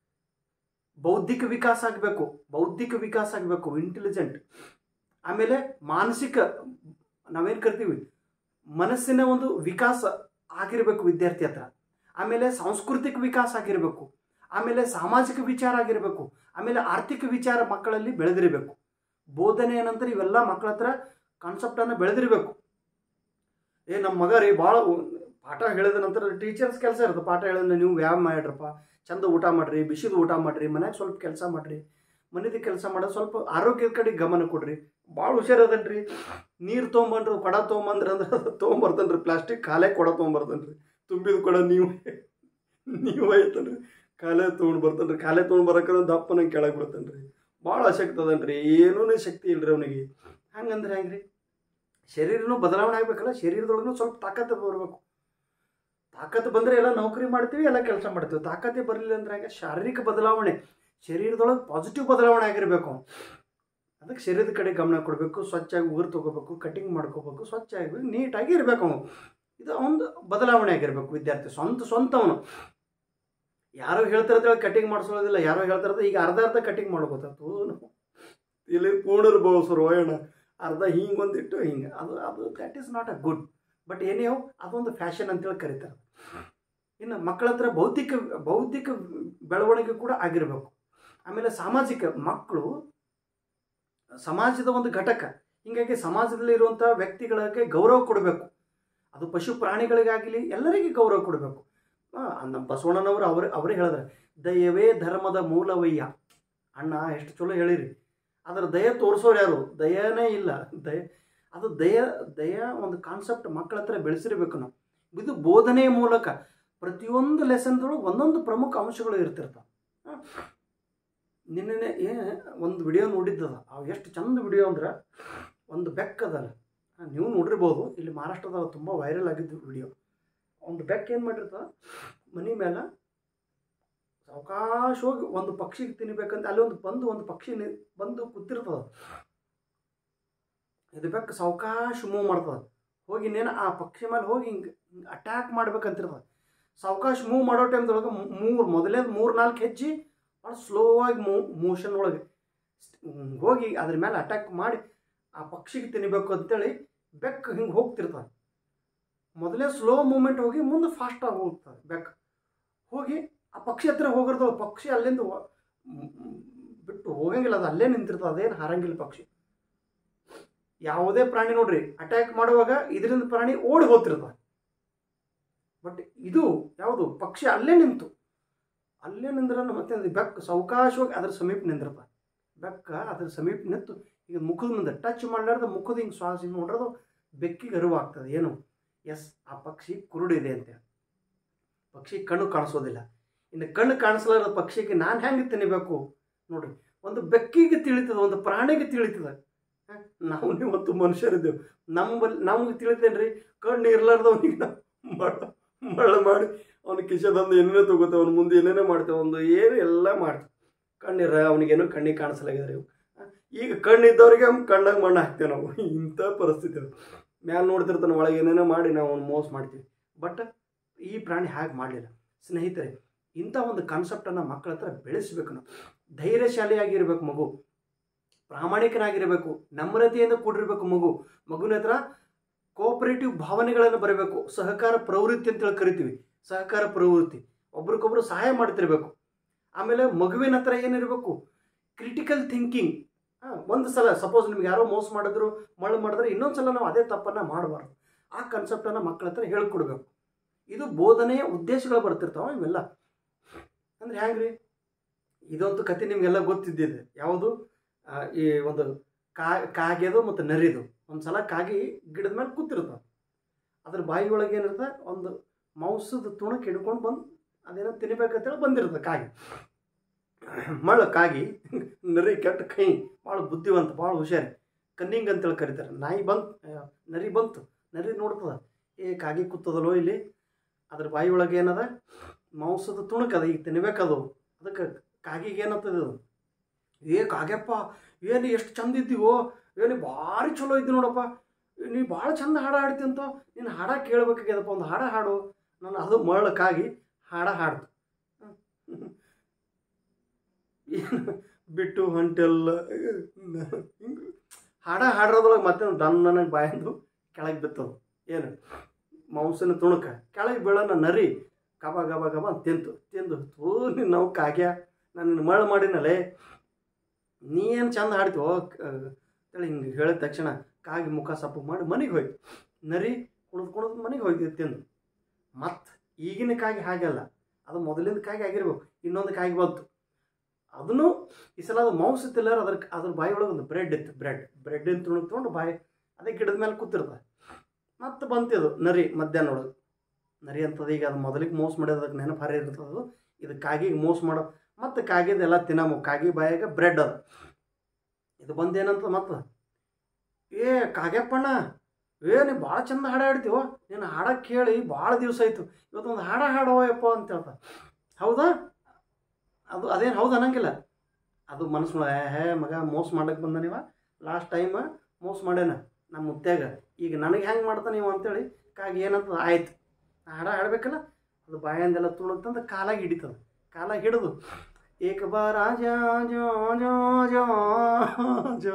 ಬೌದ್ಧಿಕ ವಿಕಾಸ ಆಗಬೇಕು ಬೌದ್ಧಿಕ ವಿಕಾಸ ಆಗಬೇಕು ಇಂಟೆಲಿಜೆಂಟ್ ಆಮೇಲೆ ಮಾನಸಿಕ ನಾವೇನು ಕರಿತೀವಿ ಮನಸ್ಸಿನ ಒಂದು ವಿಕಾಸ ಆಗಿರಬೇಕು ವಿದ್ಯಾರ್ಥಿ ಹತ್ರ ಆಮೇಲೆ ಸಾಂಸ್ಕೃತಿಕ ವಿಕಾಸ ಆಗಿರಬೇಕು ಆಮೇಲೆ ಸಾಮಾಜಿಕ ವಿಚಾರ ಆಗಿರಬೇಕು ಆಮೇಲೆ ಆರ್ಥಿಕ ವಿಚಾರ ಮಕ್ಕಳಲ್ಲಿ ಬೆಳೆದಿರಬೇಕು ಬೋಧನೆಯ ನಂತರ ಇವೆಲ್ಲ ಮಕ್ಕಳ ಹತ್ರ ಕಾನ್ಸೆಪ್ಟನ್ನು ಬೆಳೆದಿರಬೇಕು ಏ ನಮ್ಮ ಮಗ ರೀ ಭಾಳ ಪಾಠ ಹೇಳಿದ ನಂತರ ಟೀಚರ್ಸ್ ಕೆಲಸ ಇರುತ್ತೆ ಪಾಠ ಹೇಳಿದ್ರೆ ನೀವು ವ್ಯಾಯಾಮ ಮಾಡ್ರಪ್ಪ ಚಂದ ಊಟ ಮಾಡಿರಿ ಬಿಸಿದು ಊಟ ಮಾಡಿರಿ ಮನ್ಯಾಗ ಸ್ವಲ್ಪ ಕೆಲಸ ಮಾಡಿರಿ ಮನೇದ ಕೆಲಸ ಮಾಡೋದು ಸ್ವಲ್ಪ ಆರೋಗ್ಯದ ಕಡೆ ಗಮನ ಕೊಡ್ರಿ ಭಾಳ ಹುಷಾರದನ್ರಿ ನೀರು ತೊಗೊಂಬನ್ರಿ ಕೊಡ ತೊಗೊಂಬಂದ್ರಿ ಅಂದ್ರೆ ಅದು ತೊಗೊಂಬರ್ತಾನೆ ಪ್ಲಾಸ್ಟಿಕ್ ಕಾಲೇ ಕೊಡ ತೊಗೊಂಬರ್ತಾನೆ ರೀ ತುಂಬಿದ ಕೊಡ ನೀವು ನೀವು ಐತನ್ರಿ ಕಾಲೇ ತೊಗೊಂಡು ಬರ್ತಾನೆ ರೀ ಕಾಲೇ ತೊಗೊಂಡು ಬರೋಕ್ರೆ ದಪ್ಪನ ಕೆಳಗೆ ಬಿಡ್ತಾನೆ ರೀ ಭಾಳ ಅಶಕ್ತ ಅದನ್ರಿ ಏನೂ ಶಕ್ತಿ ಇಲ್ರಿ ಅವನಿಗೆ ಹಂಗಂದ್ರೆ ಹೆಂಗೆ ರೀ ಶರೀರನೂ ಬದಲಾವಣೆ ಆಗ್ಬೇಕಲ್ಲ ಶರೀರದೊಳಗೂ ಸ್ವಲ್ಪ ತಾಕತ್ತು ಬರಬೇಕು ತಾಕತ್ತು ಬಂದರೆ ಎಲ್ಲ ನೌಕರಿ ಮಾಡ್ತೀವಿ ಎಲ್ಲ ಕೆಲಸ ಮಾಡ್ತೀವಿ ತಾಕತ್ತೇ ಬರಲಿಲ್ಲ ಅಂದ್ರೆ ಹೆಂಗೆ ಶಾರೀರಿಕ ಬದಲಾವಣೆ ಶರೀರದೊಳಗೆ ಪಾಸಿಟಿವ್ ಬದಲಾವಣೆ ಆಗಿರಬೇಕು ಅದಕ್ಕೆ ಶರೀರದ ಕಡೆ ಗಮನ ಕೊಡಬೇಕು ಸ್ವಚ್ಛಾಗಿ ಉಗುರು ತೊಗೋಬೇಕು ಕಟಿಂಗ್ ಮಾಡ್ಕೋಬೇಕು ಸ್ವಚ್ಛ ಆಗಬೇಕು ನೀಟಾಗಿ ಇರಬೇಕು ಅವನು ಇದು ಒಂದು ಬದಲಾವಣೆ ಆಗಿರಬೇಕು ವಿದ್ಯಾರ್ಥಿ ಸ್ವಂತ ಸ್ವಂತ ಅವನು ಯಾರೋ ಹೇಳ್ತಾರತ್ತೇಳಿ ಕಟಿಂಗ್ ಮಾಡಿಸೋದಿಲ್ಲ ಯಾರೋ ಹೇಳ್ತಾರತ್ತ ಈಗ ಅರ್ಧ ಅರ್ಧ ಕಟಿಂಗ್ ಮಾಡ್ಕೋತಾತು ಇಲ್ಲಿ ಪೂರ್ಣರ್ಬೋದು ಸರ್ ಹೋಯೋಣ ಅರ್ಧ ಹಿಂಗೆ ಒಂದಿಟ್ಟು ಹಿಂಗೆ ಅದು ಅದು that is not a good but ಏನೇ ಅವು ಅದೊಂದು ಫ್ಯಾಷನ್ ಅಂತೇಳಿ ಕರೀತಾರೆ ಇನ್ನು ಮಕ್ಕಳ ಹತ್ರ ಬೌದ್ಧಿಕ ಬೌದ್ಧಿಕ ಬೆಳವಣಿಗೆ ಕೂಡ ಆಗಿರಬೇಕು ಆಮೇಲೆ ಸಾಮಾಜಿಕ ಮಕ್ಕಳು ಸಮಾಜದ ಒಂದು ಘಟಕ ಹೀಗಾಗಿ ಸಮಾಜದಲ್ಲಿ ಇರುವಂಥ ವ್ಯಕ್ತಿಗಳಿಗೆ ಗೌರವ ಕೊಡಬೇಕು ಅದು ಪಶು ಪ್ರಾಣಿಗಳಿಗಾಗಲಿ ಎಲ್ಲರಿಗೆ ಗೌರವ ಕೊಡಬೇಕು ನಮ್ಮ ಬಸವಣ್ಣನವರು ಅವ್ರ ಅವರೇ ಹೇಳಿದ್ರೆ ದಯವೇ ಧರ್ಮದ ಮೂಲವಯ್ಯ ಅಣ್ಣ ಎಷ್ಟು ಚಲೋ ಹೇಳಿರಿ ಅದರ ದಯ ತೋರಿಸೋರು ಯಾರು ದಯನೇ ಇಲ್ಲ ದಯ ಅದು ದಯ ದಯ ಒಂದು ಕಾನ್ಸೆಪ್ಟ್ ಮಕ್ಕಳ ಹತ್ರ ಬೆಳೆಸಿರ್ಬೇಕು ನಾವು ಇದು ಬೋಧನೆಯ ಮೂಲಕ ಪ್ರತಿಯೊಂದು ಲೆಸನ್ದೊಳಗೆ ಒಂದೊಂದು ಪ್ರಮುಖ ಅಂಶಗಳು ಇರ್ತಿರ್ತಾವೆ ನಿನ್ನೆ ಏ ಒಂದು ವಿಡಿಯೋ ನೋಡಿದ್ದದ ಅವು ಎಷ್ಟು ಚಂದ ವಿಡಿಯೋ ಅಂದ್ರೆ ಒಂದು ಬೆಕ್ಕ ಅದಲ್ಲ ನೀವು ನೋಡಿರ್ಬೋದು ಇಲ್ಲಿ ಮಹಾರಾಷ್ಟ್ರದಾಗ ತುಂಬ ವೈರಲ್ ಆಗಿದ್ದು ವಿಡಿಯೋ ಒಂದು ಬೆಕ್ಕ ಏನು ಮಾಡಿರ್ತದ ಮನೆ ಮೇಲೆ ಸಾವಕಾಶವಾಗಿ ಒಂದು ಪಕ್ಷಿಗೆ ತಿನ್ಬೇಕಂತ ಅಲ್ಲಿ ಒಂದು ಬಂದು ಒಂದು ಪಕ್ಷಿ ನಿ ಬಂದು ಕೂತಿರ್ತದ ಇದು ಬೆಕ್ಕ ಸಾವಕಾಶ ಮೂವ್ ಮಾಡ್ತದ ಹೋಗಿ ನೇನು ಆ ಪಕ್ಷಿ ಮೇಲೆ ಹೋಗಿ ಹಿಂಗೆ ಅಟ್ಯಾಕ್ ಮಾಡ್ಬೇಕಂತಿರ್ತದ ಸಾವಕಾಶ ಮೂವ್ ಮಾಡೋ ಟೈಮ್ದೊಳಗೆ ಮೂರು ಮೊದಲೇ ಮೂರು ನಾಲ್ಕು ಹೆಜ್ಜೆ ಭಾಳ ಸ್ಲೋ ಆಗಿ ಮೂ ಮೋಷನ್ ಒಳಗೆ ಹೋಗಿ ಅದ್ರ ಮೇಲೆ ಅಟ್ಯಾಕ್ ಮಾಡಿ ಆ ಪಕ್ಷಿಗೆ ತಿನ್ನಬೇಕು ಅಂತೇಳಿ ಬೆಕ್ಕು ಹಿಂಗೆ ಹೋಗ್ತಿರ್ತದೆ ಮೊದಲೇ ಸ್ಲೋ ಮೂಮೆಂಟ್ ಹೋಗಿ ಮುಂದೆ ಫಾಸ್ಟಾಗಿ ಹೋಗ್ತದೆ ಬೆಕ್ಕು ಹೋಗಿ ಆ ಪಕ್ಷಿ ಹತ್ರ ಹೋಗಿರ್ದು ಪಕ್ಷಿ ಅಲ್ಲಿಂದ ಹೊ- ಮ್- ಮ್- ಬಿಟ್ಟು ಹೋಗಂಗಿಲ್ಲ ಅದು ಅಲ್ಲೇ ನಿಂತಿರ್ತದೆ ಅದೇನು ಹಾರಂಗಿಲ್ಲ ಪಕ್ಷಿ ಯಾವುದೇ ಪ್ರಾಣಿ ನೋಡ್ರಿ ಅಟ್ಯಾಕ್ ಮಾಡುವಾಗ ಇದರಿಂದ ಪ್ರಾಣಿ ಓಡಿ ಹೋಗ್ತಿರ್ತದೆ ಬಟ್ ಇದು ಯಾವುದು ಪಕ್ಷಿ ಅಲ್ಲೇ ನಿಂತು ಅಲ್ಲೇ ನಿಂದ್ರ ಮತ್ತೆ ಅದು ಬೆಕ್ಕ ಸಾವಕಾಶವಾಗಿ ಅದ್ರ ಸಮೀಪ ನಿಂದಿರ್ತ ಬೆಕ್ಕ ಅದ್ರ ಸಮೀಪ ನಿಂತು ಈಗ ಮುಖದ ಮುಂದೆ ಟಚ್ ಮಾಡ್ಲಾರ್ದ ಮುಖದ ಹಿಂಗೆ ಶ್ವಾಸ ಹಿಂಗೆ ನೋಡ್ರದು ಬೆಕ್ಕಿಗೆ ಅರಿವಾಗ್ತದೆ ಏನು ಎಸ್ ಆ ಪಕ್ಷಿ ಕುರುಡಿದೆ ಅಂತೇಳಿ ಪಕ್ಷಿ ಕಣ್ಣು ಕಾಣಿಸೋದಿಲ್ಲ ಇನ್ನು ಕಣ್ಣು ಕಾಣಿಸಲಾರದ ಪಕ್ಷಿಗೆ ನಾನು ಹೆಂಗೆ ತಿನ್ನಬೇಕು ನೋಡ್ರಿ ಒಂದು ಬೆಕ್ಕಿಗೆ ತಿಳಿತದ ಒಂದು ಪ್ರಾಣಿಗೆ ತಿಳಿತದ ಹ? ನಾವು ನೀವತ್ತು ಮನುಷ್ಯರಿದ್ದೇವೆ ನಮ್ಮ ನಮ್ಗೆ ತಿಳಿತೇನ್ರಿ ಕಣ್ಣು ಇರ್ಲಾರ್ದವನಿಗೆ ನಾವು ಮಳ ಮಳ ಮಾಡಿ ಅವನ ಕಿಶದಂದು ಏನೇನೋ ತಗೋತೇವೆ ಅವ್ನ ಮುಂದೆ ಏನೇನೋ ಮಾಡ್ತೇವೆ ಒಂದು ಏನು ಎಲ್ಲ ಮಾಡ್ತೇವೆ ಕಣ್ಣಿರ ಅವನಿಗೇನು ಕಣ್ಣಿಗೆ ಕಾಣಿಸಲಾಗಿದ್ರೆ ಇವು ಹ? ಈಗ ಕಣ್ಣಿದ್ದವ್ರಿಗೆ ಅವ್ನ ಕಣ್ಣಾಗ ಮಣ್ಣು ಹಾಕ್ತೇವೆ ನಾವು ಇಂಥ ಪರಿಸ್ಥಿತಿ ಅದು ಮ್ಯಾಲೆ ನೋಡ್ತಿರ್ತಾನೆ ಒಳಗೆ ಏನೇನೋ ಮಾಡಿ ನಾವು ಅವ್ನು ಮೋಸ ಮಾಡ್ತೀವಿ ಬಟ್ ಈ ಪ್ರಾಣಿ ಹಾಗೆ ಮಾಡಲಿಲ್ಲ ಸ್ನೇಹಿತರೆ ಇಂಥ ಒಂದು ಕಾನ್ಸೆಪ್ಟನ್ನು ಮಕ್ಕಳ ಹತ್ರ ಬೆಳೆಸಬೇಕು ನಾವು ಧೈರ್ಯಶಾಲಿಯಾಗಿರ್ಬೇಕು ಮಗು ಪ್ರಾಮಾಣಿಕನಾಗಿರಬೇಕು ನಮ್ರತೆಯಿಂದ ಕೂಡಿರ್ಬೇಕು ಮಗು ಮಗುವಿನ ಹತ್ರ ಕೋಆಪರೇಟಿವ್ ಭಾವನೆಗಳನ್ನು ಬರಬೇಕು ಸಹಕಾರ ಪ್ರವೃತ್ತಿ ಅಂತೇಳಿ ಕರಿತೀವಿ ಸಹಕಾರ ಪ್ರವೃತ್ತಿ ಒಬ್ರಿಗೊಬ್ರು ಸಹಾಯ ಮಾಡ್ತಿರ್ಬೇಕು ಆಮೇಲೆ ಮಗುವಿನ ಹತ್ರ ಏನಿರಬೇಕು ಕ್ರಿಟಿಕಲ್ ಥಿಂಕಿಂಗ್ ಒಂದು ಸಲ ಸಪೋಸ್ ನಿಮ್ಗೆ ಯಾರೋ ಮೋಸ ಮಾಡಿದ್ರು ಮಳ್ಳು ಮಾಡಿದ್ರೆ ಇನ್ನೊಂದು ಸಲ ನಾವು ಅದೇ ತಪ್ಪನ್ನು ಮಾಡಬಾರ್ದು ಆ ಕಾನ್ಸೆಪ್ಟನ್ನು ಮಕ್ಕಳ ಹತ್ರ ಹೇಳ್ಕೊಡ್ಬೇಕು ಇದು ಬೋಧನೆಯ ಉದ್ದೇಶಗಳು ಬರ್ತಿರ್ತಾವೆ ಇವೆಲ್ಲ ಅಂದ್ರೆ ಹೆಂಗ್ರಿ ಇದೊಂದು ಕತೆ ನಿಮಗೆಲ್ಲ ಗೊತ್ತಿದ್ದಿದೆ ಯಾವುದು ಆ, ಈ ಒಂದು ಕಾ ಕಾಗೆದು ಮತ್ತು ನರಿದು ಒಂದು ಸಲ ಕಾಗಿ ಗಿಡದ ಮೇಲೆ ಕೂತಿರ್ತದೆ ಅದ್ರ ಬಾಯಿ ಒಳಗೆ ಏನಿರ್ತದೆ ಒಂದು ಮಾಂಸದ ತುಣಕ್ಕೆ ಹಿಡ್ಕೊಂಡು ಬಂದು ಅದೇನೋ ತಿನ್ಬೇಕಂತೇಳಿ ಬಂದಿರ್ತದೆ ಕಾಗಿ ಮಳ್ಳ ಕಾಗಿ ನರಿ ಕೆಟ್ಟ ಕೈ ಭಾಳ ಬುದ್ಧಿವಂತ ಭಾಳ ಹುಷಾರಿ ಕನ್ನಿಂಗ್ ಅಂತೇಳಿ ಕರೀತಾರೆ ನಾಯಿ ಬಂತು ಆ, ನರಿ ಬಂತು ನರಿ ನೋಡ್ತದ ಏ ಕಾಗಿ ಕೂತದಲ್ಲೋ ಇಲ್ಲಿ ಅದ್ರ ಬಾಯಿ ಒಳಗೆ ಏನದ ಮಾಂಸದ ತುಣುಕದ ಈಗ ತಿನ್ಬೇಕದು ಅದಕ್ಕೆ ಕಾಗಿಗೆ ಏನತ್ತದ ಇದು ಏ ಕಾಗ್ಯಪ್ಪ ಏನು ಎಷ್ಟು ಚಂದ ಇದ್ದೀವೋ ಏನು ಭಾರಿ ಚಲೋ ಇದ್ದು ನೋಡಪ್ಪ ನೀ ಭಾಳ ಚಂದ ಹಾಡ ಹಾಡ್ತಿಂತ ನೀನು ಹಾಡ ಕೇಳ್ಬೇಕಾಗ್ಯದಪ್ಪ ಒಂದು ಹಾಡ ಹಾಡು ನಾನು ಅದು ಮರಳಕ್ಕಾಗಿ ಹಾಡ ಹಾಡ್ತು ಏನು ಬಿಟ್ಟು ಹೊಂಟೆಲ್ಲ ಹಿಂಗೆ ಹಾಡ ಹಾಡೋದ್ರೊಳಗೆ ಮತ್ತೆ ದನ್ ನನಗೆ ಬಾಯಂದು ಕೆಳಗೆ ಬಿತ್ತದು ಏನು ಮಾಂಸನ ತುಣುಕ ಕೆಳಗೆ ಬೀಳೋಣ ನರಿ ಗಬ ಗಬ ಗಬ ಅಂತ ತಿಂತು ತಿಂದು ಥೂ ನೀನು ನಾವು ಕಾಗ್ಯ ನಾನು ನಿನ್ನ ಮಳ್ಳು ಮಾಡಿನಲ್ಲೇ ನೀ ಏನು ಚಂದ ಹಾಡ್ತೀವೋ ಅಂತೇಳಿ ಹಿಂಗೆ ಹೇಳಿದ ತಕ್ಷಣ ಕಾಗಿ ಮುಖ ಸಪ್ಪು ಮಾಡಿ ಮನೆಗೆ ಹೋಯ್ತು ನರಿ ಕುಣಿದು ಕುಣಿದು ಮನೆಗೆ ಹೋಯ್ತು ತಿಂದು ಮತ್ತು ಈಗಿನ ಕಾಗಿ ಹಾಗಲ್ಲ ಅದು ಮೊದಲಿಂದ ಕಾಗಿ ಆಗಿರ್ಬೇಕು ಇನ್ನೊಂದು ಕಾಗಿ ಬಂತು ಅದನ್ನು ಈ ಸಲ ಅದು ಮಾಂಸ ತಿಲ್ಲರ ಅದ್ರ ಅದ್ರ ಬಾಯಿ ಒಳಗೆ ಒಂದು ಬ್ರೆಡ್ ಇತ್ತು ಬ್ರೆಡ್ ಬ್ರೆಡ್ಡಿನ ತುಣುಕ್ ತೊಗೊಂಡು ಬಾಯಿ ಅದೇ ಗಿಡದ ಮೇಲೆ ಕೂತಿರ್ತದೆ ಮತ್ತೆ ಬಂತಿದು ನರಿ ಮಧ್ಯಾಹ್ನ ಒಳಗೆ ನರಿ ಅಂತದ ಈಗ ಅದು ಮೊದಲಿಗೆ ಮೋಸ ಮಾಡೋದು ಅದಕ್ಕೆ ನೆನಪು ಹರಿ ಇರ್ತದೆ ಅದು ಇದು ಕಾಗಿಗೆ ಮೋಸ ಮಾಡೋ ಮತ್ತು ಕಾಗಿದೆಲ್ಲ ತಿನ್ನಮು ಕಾಗಿ ಬಾಯಾಗ ಬ್ರೆಡ್ ಅದು ಇದು ಬಂದೇನಂತ ಮತ್ತೆ ಏ ಕಾಗ್ಯಪ್ಪಣ್ಣ ಏ ನೀ ಭಾಳ ಚಂದ ಹಾಡ ಹಾಡ್ತೀವೋ ನೀನು ಹಾಡ ಕೇಳಿ ಭಾಳ ದಿವಸ ಆಯಿತು ಇವತ್ತೊಂದು ಹಾಡ ಹಾಡೋಯಪ್ಪ ಅಂತ ಹೇಳ್ತಾ ಹೌದಾ ಅದು ಅದೇನು ಹೌದು ಅನ್ನಂಗಿಲ್ಲ ಅದು ಮನಸ್ಸು ಹೇ ಮಗ ಮೋಸ ಮಾಡ್ಲಿಕ್ಕೆ ಬಂದ ನೀವ ಲಾಸ್ಟ್ ಟೈಮ್ ಮೋಸ ಮಾಡ್ಯಾನ ನಮ್ಮ ಮುತ್ಯಾಗ ಈಗ ನನಗೆ ಹೆಂಗೆ ಮಾಡ್ತಾನೆ ನೀವು ಅಂತೇಳಿ ಕಾಗಿ ಏನಂತ ಆಯ್ತು ಹಾಡ ಹಾಡ್ಬೇಕಲ್ಲ ಅದು ಬಾಯಂದೆಲ್ಲ ತುಳುತ್ತಂದು ಕಾಲಾಗಿ ಹಿಡಿತದ ಕಾಲಾಗಿ ಹಿಡಿದು ಏಕ ಬಾರ ಜಾ ಜೋ ಜೋ ಜೋ ಜೋ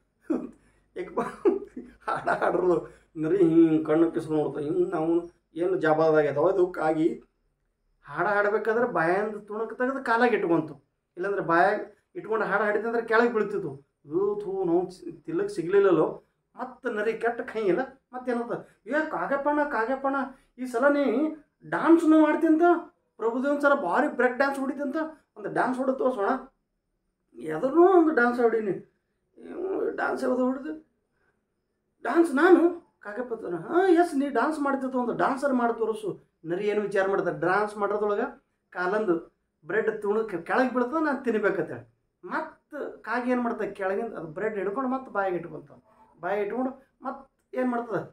ಏಕ ಬಾ ಹಾಡ ಹಾಡ್ರದು ನರಿ ಹಿಂಗೆ ಕಣ್ಣು ಕಿಸ್ಕೊಂಡು ನೋಡ್ತಾವೆ ಹಿಂಗೆ ನಾವು ಏನು ಜಬಾದಾಗ್ಯದವ ಅದು ಕಾಗಿ ಹಾಡ ಹಾಡ್ಬೇಕಾದ್ರೆ ಬಾಯಿಂದ ತುಣಕ್ ತೆಗೆದು ಕಾಲಾಗಿ ಇಟ್ಕೊಂತು ಇಲ್ಲಾಂದ್ರೆ ಬಾಯಾಗ ಇಟ್ಕೊಂಡು ಹಾಡು ಹಾಡಿದಂದ್ರೆ ಕೆಳಗೆ ಬೀಳ್ತಿದ್ವು ಇವು ಥೂ ನಾವು ತಿಲ್ಲಕ್ಕೆ ಸಿಗ್ಲಿಲ್ಲಲ್ಲೋ ಮತ್ತೆ ನರಿ ಕೆಟ್ಟ ಕೈ ಇಲ್ಲ ಮತ್ತೇನಂತ ಏ ಕಾಗಪ್ಪಣ್ಣ ಕಾಗಪ್ಪಣ್ಣ ಈ ಸಲ ನೀ ಡಾನ್ಸ್ನು ಮಾಡ್ತಿಂತ ಪ್ರಭುದೇವನ್ ಸಲ ಭಾರಿ ಬ್ರೇಕ್ ಡ್ಯಾನ್ಸ್ ಹೊಡಿತಂತ ಒಂದು ಡ್ಯಾನ್ಸ್ ಹೊಡೆದು ತೋರ್ಸೋಣ ಎದ್ರೂ ಒಂದು ಡ್ಯಾನ್ಸ್ ಹೊಡೀನಿ ಡ್ಯಾನ್ಸ್ ಯಾವುದು ಹೊಡೆದು ಡ್ಯಾನ್ಸ್ ನಾನು ಕಾಗಪ್ಪತ್ತನ ಹಾಂ ಎಸ್ ನೀ ಡ್ಯಾನ್ಸ್ ಮಾಡ್ತಿತ್ತು ಒಂದು ಡಾನ್ಸರ್ ಮಾಡಿ ತೋರಿಸು ನರಿ ಏನು ವಿಚಾರ ಮಾಡ್ತಾರೆ ಡ್ಯಾನ್ಸ್ ಮಾಡೋದ್ರೊಳಗೆ ಕಾಲಂದು ಬ್ರೆಡ್ ತುಣಕ್ಕೆ ಕೆಳಗೆ ಬೀಳ್ತದೆ ನಾನು ತಿನ್ಬೇಕಂತೇಳಿ ಮತ್ತು ಕಾಗಿ ಏನು ಮಾಡ್ತದೆ ಕೆಳಗಿಂದ ಅದು ಬ್ರೆಡ್ ಹಿಡ್ಕೊಂಡು ಮತ್ತೆ ಬಾಯಿಗೆ ಇಟ್ಕೊಂತ ಬಾಯಿ ಇಟ್ಕೊಂಡು ಮತ್ತೆ ಏನು ಮಾಡ್ತದೆ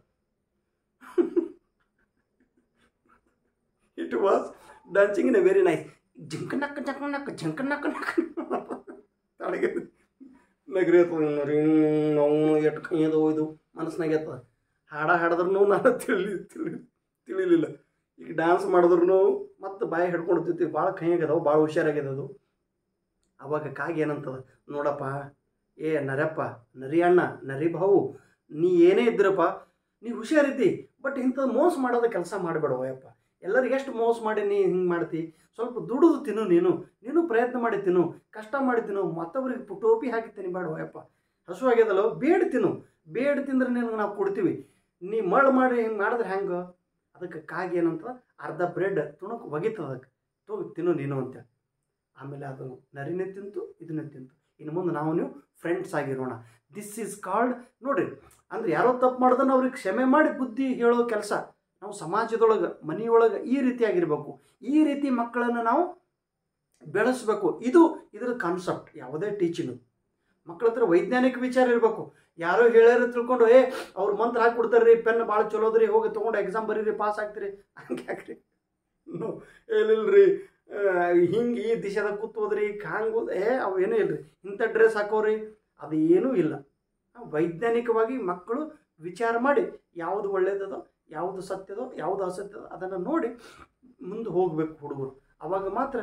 it was dancing in a very nice ಜಿಂಕ ನಕ್ಕ ಜಂಕ ನಕ್ಕ ಜಂಕ ನಕ್ಕ ನಕ್ಕ ತಳಗೆ ನಗರಿ ನಾವು ಎಷ್ಟು ಕೈ ಅದು ಇದು ಮನಸ್ಸಿನಾಗ ಎತ್ತದ ಹಾಡ ಹಾಡಿದ್ರು ನಾನು ತಿಳಿ ತಿಳಿ ತಿಳಿಲಿಲ್ಲ ಈಗ ಡ್ಯಾನ್ಸ್ ಮಾಡಿದ್ರು ಮತ್ತೆ ಬಾಯಿ ಹಿಡ್ಕೊಳ್ತಿರ್ತೀವಿ ಭಾಳ ಕೈ ಆಗ್ಯದವು ಭಾಳ ಹುಷಾರಾಗ್ಯದ ಅದು ಅವಾಗ ಕಾಗಿ ಏನಂತದ ನೋಡಪ್ಪ ಏ ನರಪ್ಪ ನರಿ ಅಣ್ಣ ನರಿ ಭಾವು ನೀ ಏನೇ ಇದ್ರಪ್ಪ ನೀ ಹುಷಾರಿದ್ದಿ ಬಟ್ ಇಂಥದ್ದು ಮೋಸ ಮಾಡೋದ ಕೆಲಸ ಮಾಡಬೇಡವಯ್ಯಪ್ಪ ಎಲ್ಲರಿಗೆ ಎಷ್ಟು ಮೋಸ ಮಾಡಿ ನೀ ಹಿಂಗೆ ಮಾಡ್ತಿ ಸ್ವಲ್ಪ ದುಡಿದು ತಿನ್ನು ನೀನು ನೀನು ಪ್ರಯತ್ನ ಮಾಡಿ ತಿನ್ನು ಕಷ್ಟ ಮಾಡಿ ತಿನ್ನು ಮತ್ತೊಬ್ಬರಿಗೆ ಪು- ಟೋಪಿ ಹಾಕಿ ತಿನ್ನಿ ಬೇಡ ಯಪ್ಪ ಹಸು ಆಗ್ಯದಲ್ಲೋ ಬೇಡ ತಿನ್ನು ಬೇಡ ತಿಂದ್ರೆ ನಿನಗೆ ನಾವು ಕೊಡ್ತೀವಿ ನೀ ಮಳ್ ಮಾಡಿ ಹಿಂಗೆ ಮಾಡಿದ್ರೆ ಹೆಂಗೆ ಅದಕ್ಕೆ ಕಾಗಿ ಏನಂತ ಅರ್ಧ ಬ್ರೆಡ್ ತುಣಕ್ ಒಗಿತದ ಅದಕ್ಕೆ ತಗೋ ತಿನ್ನು ನೀನು ಅಂತೇಳಿ ಆಮೇಲೆ ಅದು ನರಿನೇ ತಿಂತು ಇದನ್ನೇ ತಿಂತು ಇನ್ನು ಮುಂದೆ ನಾವು ನೀವು ಫ್ರೆಂಡ್ಸ್ ಆಗಿರೋಣ ದಿಸ್ ಈಸ್ ಕಾಲ್ಡ್ ನೋಡ್ರಿ ಅಂದ್ರೆ ಯಾರೋ ತಪ್ಪು ಮಾಡ್ದನ್ನ ಅವ್ರಿಗೆ ಕ್ಷಮೆ ಮಾಡಿ ಬುದ್ಧಿ ಹೇಳೋ ಕೆಲಸ ನಾವು ಸಮಾಜದೊಳಗೆ ಮನೆಯೊಳಗೆ ಈ ರೀತಿಯಾಗಿರ್ಬೇಕು ಈ ರೀತಿ ಮಕ್ಕಳನ್ನು ನಾವು ಬೆಳೆಸಬೇಕು ಇದು ಇದರ ಕಾನ್ಸೆಪ್ಟ್ ಯಾವುದೇ ಟೀಚಿಂಗ್ ಮಕ್ಕಳ ಹತ್ರ ವೈಜ್ಞಾನಿಕ ವಿಚಾರ ಇರಬೇಕು ಯಾರೋ ಹೇಳ್ಯಾರ ತಿಳ್ಕೊಂಡು ಏ ಅವ್ರ ಮಂತ್ರ ಹಾಕಿ ಕೊಡ್ತಾರ್ರಿ ಪೆನ್ ಭಾಳ ಚಲೋದ್ರಿ ಹೋಗಿ ತೊಗೊಂಡು ಎಕ್ಸಾಮ್ ಬರೀರಿ ಪಾಸ್ ಆಗ್ತೀರಿ ಹಂಗೆ ಯಾಕ್ರಿ ನೋ ಏನಿಲ್ರಿ ಹಿಂಗೆ ಈ ದಿಶೆದಾಗ ಕೂತೋದ್ರಿ ಹಂಗೆ ಏ ಅವು ಏನೂ ಇಲ್ರಿ ಇಂಥ ಡ್ರೆಸ್ ಹಾಕೋರಿ ಅದು ಏನೂ ಇಲ್ಲ ವೈಜ್ಞಾನಿಕವಾಗಿ ಮಕ್ಕಳು ವಿಚಾರ ಮಾಡಿ ಯಾವುದು ಒಳ್ಳೇದದೋ ಯಾವುದು ಸತ್ಯದೋ ಯಾವುದು ಅಸತ್ಯದೋ ಅದನ್ನು ನೋಡಿ ಮುಂದೆ ಹೋಗಬೇಕು ಹುಡುಗರು ಅವಾಗ ಮಾತ್ರ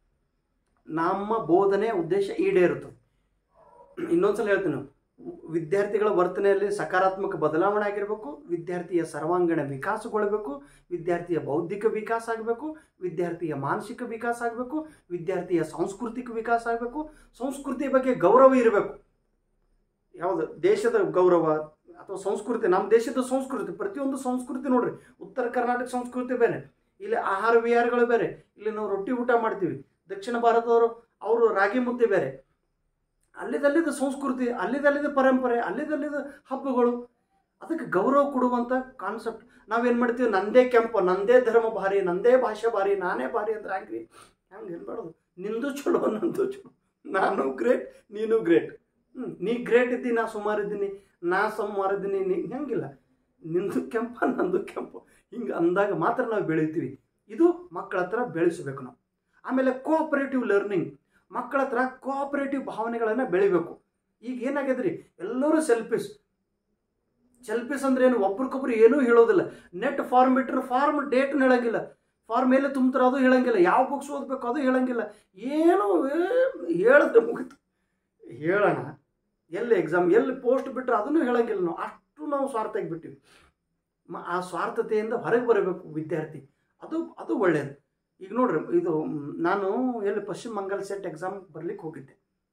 ನಮ್ಮ ಬೋಧನೆಯ ಉದ್ದೇಶ ಈಡೇರುತ್ತದೆ ಇನ್ನೊಂದ್ಸಲ ಹೇಳ್ತೀನಿ ವಿದ್ಯಾರ್ಥಿಗಳ ವರ್ತನೆಯಲ್ಲಿ ಸಕಾರಾತ್ಮಕ ಬದಲಾವಣೆ ಆಗಿರಬೇಕು ವಿದ್ಯಾರ್ಥಿಯ ಸರ್ವಾಂಗೀಣ ವಿಕಾಸಗೊಳ್ಳಬೇಕು ವಿದ್ಯಾರ್ಥಿಯ ಬೌದ್ಧಿಕ ವಿಕಾಸ ಆಗಬೇಕು ವಿದ್ಯಾರ್ಥಿಯ ಮಾನಸಿಕ ವಿಕಾಸ ಆಗಬೇಕು ವಿದ್ಯಾರ್ಥಿಯ ಸಾಂಸ್ಕೃತಿಕ ವಿಕಾಸ ಆಗಬೇಕು ಸಂಸ್ಕೃತಿ ಬಗ್ಗೆ ಗೌರವ ಇರಬೇಕು ಯಾವುದು ದೇಶದ ಗೌರವ ಅಥವಾ ಸಂಸ್ಕೃತಿ ನಮ್ಮ ದೇಶದ ಸಂಸ್ಕೃತಿ ಪ್ರತಿಯೊಂದು ಸಂಸ್ಕೃತಿ ನೋಡ್ರಿ ಉತ್ತರ ಕರ್ನಾಟಕ ಸಂಸ್ಕೃತಿ ಬೇರೆ ಇಲ್ಲಿ ಆಹಾರ ವಿಹಾರಗಳು ಬೇರೆ ಇಲ್ಲಿ ನಾವು ರೊಟ್ಟಿ ಊಟ ಮಾಡ್ತೀವಿ ದಕ್ಷಿಣ ಭಾರತದವರು ಅವರು ರಾಗಿ ಮುದ್ದೆ ಬೇರೆ ಅಲ್ಲಿದಲ್ಲಿದ ಸಂಸ್ಕೃತಿ ಅಲ್ಲಿದಲ್ಲಿದ ಪರಂಪರೆ ಅಲ್ಲಿದಲ್ಲಿದ ಹಬ್ಬಗಳು ಅದಕ್ಕೆ ಗೌರವ ಕೊಡುವಂಥ ಕಾನ್ಸೆಪ್ಟ್ ನಾವೇನು ಮಾಡ್ತೀವಿ ನಂದೇ ಕೆಂಪು ನಂದೇ ಧರ್ಮ ಭಾರಿ ನಂದೇ ಭಾಷೆ ಭಾರಿ ನಾನೇ ಭಾರಿ ಅಂದ್ರೆ ಹಂಗ್ರಿ ಹಂಗೆ ಇರಬಾರ್ದು ನಿಂದು ಚಲೋ ನಂದು ಚಲೋ ನಾನು ಗ್ರೇಟ್ ನೀನು ಗ್ರೇಟ್ ಹ್ಞೂ ನೀ ಗ್ರೇಟ್ ಇದ್ದಿ ನಾ ಸುಮಾರು ಇದ್ದೀನಿ ನಾ ಸುಮಾರು ಇದ್ದೀನಿ ನೀ ಹೆಂಗಿಲ್ಲ ನಿಂದು ಕೆಂಪ ನಂದು ಕೆಂಪು ಹಿಂಗೆ ಅಂದಾಗ ಮಾತ್ರ ನಾವು ಬೆಳಿತೀವಿ ಇದು ಮಕ್ಕಳ ಹತ್ರ ಬೆಳೆಸಬೇಕು ನಾವು ಆಮೇಲೆ ಕೋಆಪರೇಟಿವ್ ಲರ್ನಿಂಗ್ ಮಕ್ಕಳ ಹತ್ರ ಕೋಆಪರೇಟಿವ್ ಭಾವನೆಗಳನ್ನು ಬೆಳಿಬೇಕು ಈಗ ಏನಾಗ್ಯದ್ರಿ ಎಲ್ಲರೂ ಸೆಲ್ಫಿಸ್ ಸೆಲ್ಫಿಸ್ ಅಂದ್ರೆ ಏನು ಒಬ್ರಿಗೊಬ್ರು ಏನೂ ಹೇಳೋದಿಲ್ಲ ನೆಟ್ ಫಾರ್ಮ್ ಬಿಟ್ರೆ ಫಾರ್ಮ್ ಡೇಟ್ನ ಹೇಳಂಗಿಲ್ಲ ಫಾರ್ಮ್ ಮೇಲೆ ತುಂಬ್ತಾರೆ ಅದು ಹೇಳಂಗಿಲ್ಲ ಯಾವ ಬುಕ್ಸ್ ಓದಬೇಕು ಅದು ಹೇಳಂಗಿಲ್ಲ ಏನು ಹೇಳಿದ್ರೆ ಮುಗಿತು ಹೇಳೋಣ ಎಲ್ಲಿ ಎಕ್ಸಾಮ್ ಎಲ್ಲಿ ಪೋಸ್ಟ್ ಬಿಟ್ಟರೆ ಅದನ್ನು ಹೇಳಂಗಿಲ್ಲ ನಾವು ಅಷ್ಟು ನಾವು ಸ್ವಾರ್ಥ ಬಿಟ್ಟಿವಿ ಮ ಆ ಸ್ವಾರ್ಥತೆಯಿಂದ ಹೊರಗೆ ಬರಬೇಕು ವಿದ್ಯಾರ್ಥಿ ಅದು ಅದು ಒಳ್ಳೆಯದು ಈಗ ನೋಡ್ರಿ ಇದು ಮ್, ನಾನು ಎಲ್ಲಿ ಪಶ್ಚಿಮ ಬಂಗಾಳ ಸೆಟ್ ಎಕ್ಸಾಮ್ ಬರ್ಲಿಕ್ಕೆ ಹೋಗಿದ್ದೆ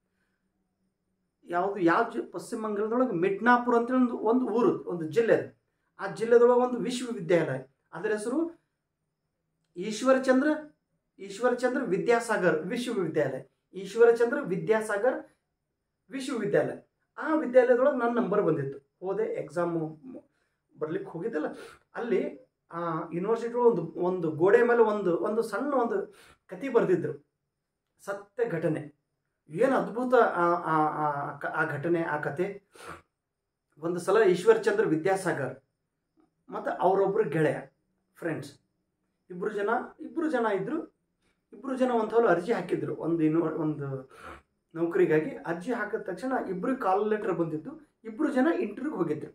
ಯಾವುದು ಯಾವ ಜಿ ಪಶ್ಚಿಮ ಬಂಗಾಳದೊಳಗೆ ಮಿಡ್ನಾಪುರ್ ಅಂತೇಳಿ ಒಂದು ಒಂದು ಊರು ಒಂದು ಜಿಲ್ಲೆ ಅದು ಆ ಜಿಲ್ಲೆದೊಳಗೆ ಒಂದು ವಿಶ್ವವಿದ್ಯಾಲಯ ಅದರ ಹೆಸರು ಈಶ್ವರಚಂದ್ರ ಈಶ್ವರಚಂದ್ರ ವಿದ್ಯಾಸಾಗರ್ ವಿಶ್ವವಿದ್ಯಾಲಯ ಈಶ್ವರಚಂದ್ರ ವಿದ್ಯಾಸಾಗರ್ ವಿಶ್ವವಿದ್ಯಾಲಯ ಆ ವಿದ್ಯಾಲಯದೊಳಗೆ ನನ್ನ ನಂಬರ್ ಬಂದಿತ್ತು ಹೋದೆ ಎಕ್ಸಾಮು ಬರ್ಲಿಕ್ಕೆ ಹೋಗಿದ್ದಲ್ಲ ಅಲ್ಲಿ ಆ ಯೂನಿವರ್ಸಿಟಿ ಒಂದು ಒಂದು ಗೋಡೆ ಮೇಲೆ ಒಂದು ಒಂದು ಸಣ್ಣ ಒಂದು ಕತೆ ಬರೆದಿದ್ರು ಸತ್ಯ ಘಟನೆ ಏನು ಅದ್ಭುತ ಆ- ಆ- ಆ- ಆ ಘಟನೆ ಆ ಕತೆ ಒಂದು ಸಲ ಈಶ್ವರ್ಚಂದ್ರ ವಿದ್ಯಾಸಾಗರ್ ಮತ್ತು ಅವರೊಬ್ಬರು ಗೆಳೆಯ ಫ್ರೆಂಡ್ಸ್ ಇಬ್ಬರು ಜನ ಇಬ್ಬರು ಜನ ಇದ್ದರು ಇಬ್ಬರು ಜನ ಒಂದು ಸಲ ಅರ್ಜಿ ಹಾಕಿದ್ರು ಒಂದು ಇನ್ನು ಒಂದು ನೌಕರಿಗಾಗಿ ಅರ್ಜಿ ಹಾಕಿದ ತಕ್ಷಣ ಇಬ್ಬರು ಕಾಲ್ ಲೆಟರ್ ಬಂದಿದ್ದು ಇಬ್ಬರು ಜನ ಇಂಟರ್ವ್ಯೂಗೆ ಹೋಗಿದ್ರು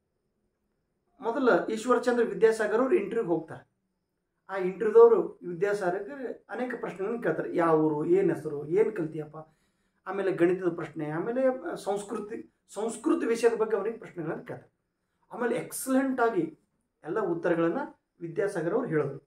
ಮೊದಲ ಈಶ್ವರಚಂದ್ರ ವಿದ್ಯಾಸಾಗರ್ ಅವರು ಇಂಟರ್ವ್ಯೂಗೆ ಹೋಗ್ತಾರೆ ಆ ಇಂಟರ್ವ್ಯೂದವರು ವಿದ್ಯಾಸಾಗರ್ಗೆ ಅನೇಕ ಪ್ರಶ್ನೆಗಳನ್ನು ಕೇಳ್ತಾರೆ ಯಾವ ಊರು ಏನು ಹೆಸರು ಏನು ಕಲ್ತಿಯಪ್ಪ ಆಮೇಲೆ ಗಣಿತದ ಪ್ರಶ್ನೆ ಆಮೇಲೆ ಸಂಸ್ಕೃತಿ ಸಂಸ್ಕೃತಿ ವಿಷಯದ ಬಗ್ಗೆ ಅವರಿಗೆ ಪ್ರಶ್ನೆಗಳನ್ನು ಕೇಳ್ತಾರೆ ಆಮೇಲೆ ಎಕ್ಸಲೆಂಟ್ ಆಗಿ ಎಲ್ಲ ಉತ್ತರಗಳನ್ನು ವಿದ್ಯಾಸಾಗರ್ ಅವರು ಹೇಳಿದ್ರು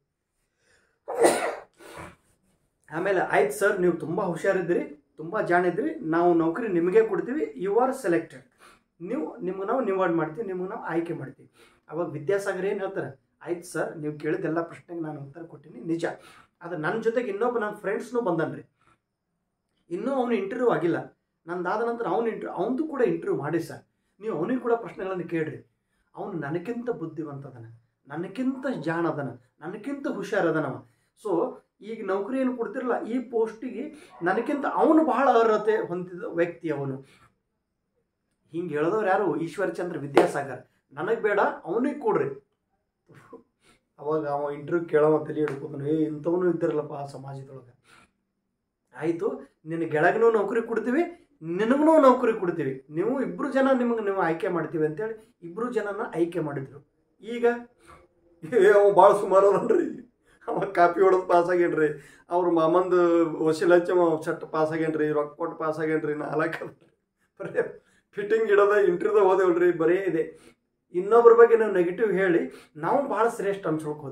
ಆಮೇಲೆ ಆಯ್ತು ಸರ್ ನೀವು ತುಂಬ ಹುಷಾರಿದ್ದೀರಿ ತುಂಬ ಜಾಣಿದ್ರಿ ನಾವು ನೌಕರಿ ನಿಮಗೆ ಕೊಡ್ತೀವಿ ಯು ಆರ್ ಸೆಲೆಕ್ಟೆಡ್ ನೀವು ನಿಮ್ಗೆ ನಾವು ನಿವಾರ್ಡ್ ಮಾಡ್ತೀವಿ ನಿಮ್ಗೆ ನಾವು ಆಯ್ಕೆ ಮಾಡ್ತೀವಿ ಅವಾಗ ವಿದ್ಯಾಸಾಗರ್ ಏನು ಹೇಳ್ತಾರೆ ಆಯ್ತು ಸರ್ ನೀವು ಕೇಳಿದ್ದೆಲ್ಲ ಪ್ರಶ್ನೆಗೆ ನಾನು ಉತ್ತರ ಕೊಟ್ಟಿನಿ ನಿಜ ಆದರೆ ನನ್ನ ಜೊತೆಗೆ ಇನ್ನೊಬ್ಬ ನನ್ನ ಫ್ರೆಂಡ್ಸ್ನೂ ಬಂದನ್ರಿ ಇನ್ನೂ ಅವನು ಇಂಟರ್ವ್ಯೂ ಆಗಿಲ್ಲ ನಂದಾದ ನಂತರ ಅವನು ಇಂಟರ್ವ್ಯೂ ಅವನದು ಕೂಡ ಇಂಟರ್ವ್ಯೂ ಮಾಡಿ ಸರ್ ನೀವು ಅವನಿಗೆ ಕೂಡ ಪ್ರಶ್ನೆಗಳನ್ನು ಕೇಳ್ರಿ ಅವನು ನನಗಿಂತ ಬುದ್ಧಿವಂತದನ ನನಗಿಂತ ಜಾಣ ಅದನ ನನಗಿಂತ ಹುಷಾರದನವ ಸೊ ಈಗ ನೌಕರಿ ಏನು ಕೊಡ್ತಿರಲ್ಲ ಈ ಪೋಸ್ಟಿಗೆ ನನಗಿಂತ ಅವನು ಬಹಳ ಅರ್ಹತೆ ಹೊಂದಿದ ವ್ಯಕ್ತಿ ಅವನು ಹಿಂಗೆ ಹೇಳಿದವ್ರು ಯಾರು ಈಶ್ವರಚಂದ್ರ ವಿದ್ಯಾಸಾಗರ್ ನನಗೆ ಬೇಡ ಅವನಿಗೆ ಕೊಡ್ರಿ ಅವಾಗ ಅವ ಇಂಟರ್ವ್ಯೂ ಕೇಳೋ ತಲೆ ಹಿಡ್ಕೊಂಡು ಏ ಇಂಥವನು ಇದ್ದಿರಲ್ಲಪ್ಪ ಆ ಸಮಾಜದೊಳಗೆ ಆಯಿತು ನಿನ್ನ ಗೆಳಗನೂ ನೌಕರಿ ಕೊಡ್ತೀವಿ ನಿನಗೂ ನೌಕರಿ ಕೊಡ್ತೀವಿ ನೀವು ಇಬ್ಬರು ಜನ ನಿಮಗೆ ನೀವು ಆಯ್ಕೆ ಮಾಡ್ತೀವಿ ಅಂತೇಳಿ ಇಬ್ಬರು ಜನನ ಆಯ್ಕೆ ಮಾಡಿದ್ರು ಈಗ ಏ ಅವ ಭಾಳ ಸುಮಾರು ಅದನ್ರಿ ಅವ ಕಾಪಿ ಹೊಡೆದು ಪಾಸ್ ಆಗೇನ್ರಿ ಅವ್ರ ಮಾಮಂದು ವಸೀಲ್ ಹಚ್ಚಿ ಅವ ಚಟ್ ಪಾಸ್ ಆಗೇನ್ರಿ ರೊಕ್ಕ ಕೊಟ್ಟು ಪಾಸ್ ಆಗೇನ್ರಿ ನಾಲ್ಕು ಬರೇ ಫಿಟ್ಟಿಂಗ್ ಇಡೋದ ಇಂಟರ್ವ್ಯೂದ ಹೋದೇವಲ್ರಿ ಬರೇ ಇದೆ ಇನ್ನೊಬ್ಬರ ಬಗ್ಗೆ ನಾವು ನೆಗೆಟಿವ್ ಹೇಳಿ ನಾವು ಭಾಳ ಶ್ರೇಷ್ಠ ಅನ್ಸ್ಕೊಳ್ಕ್ ಹೋಗ್ತೀವಿ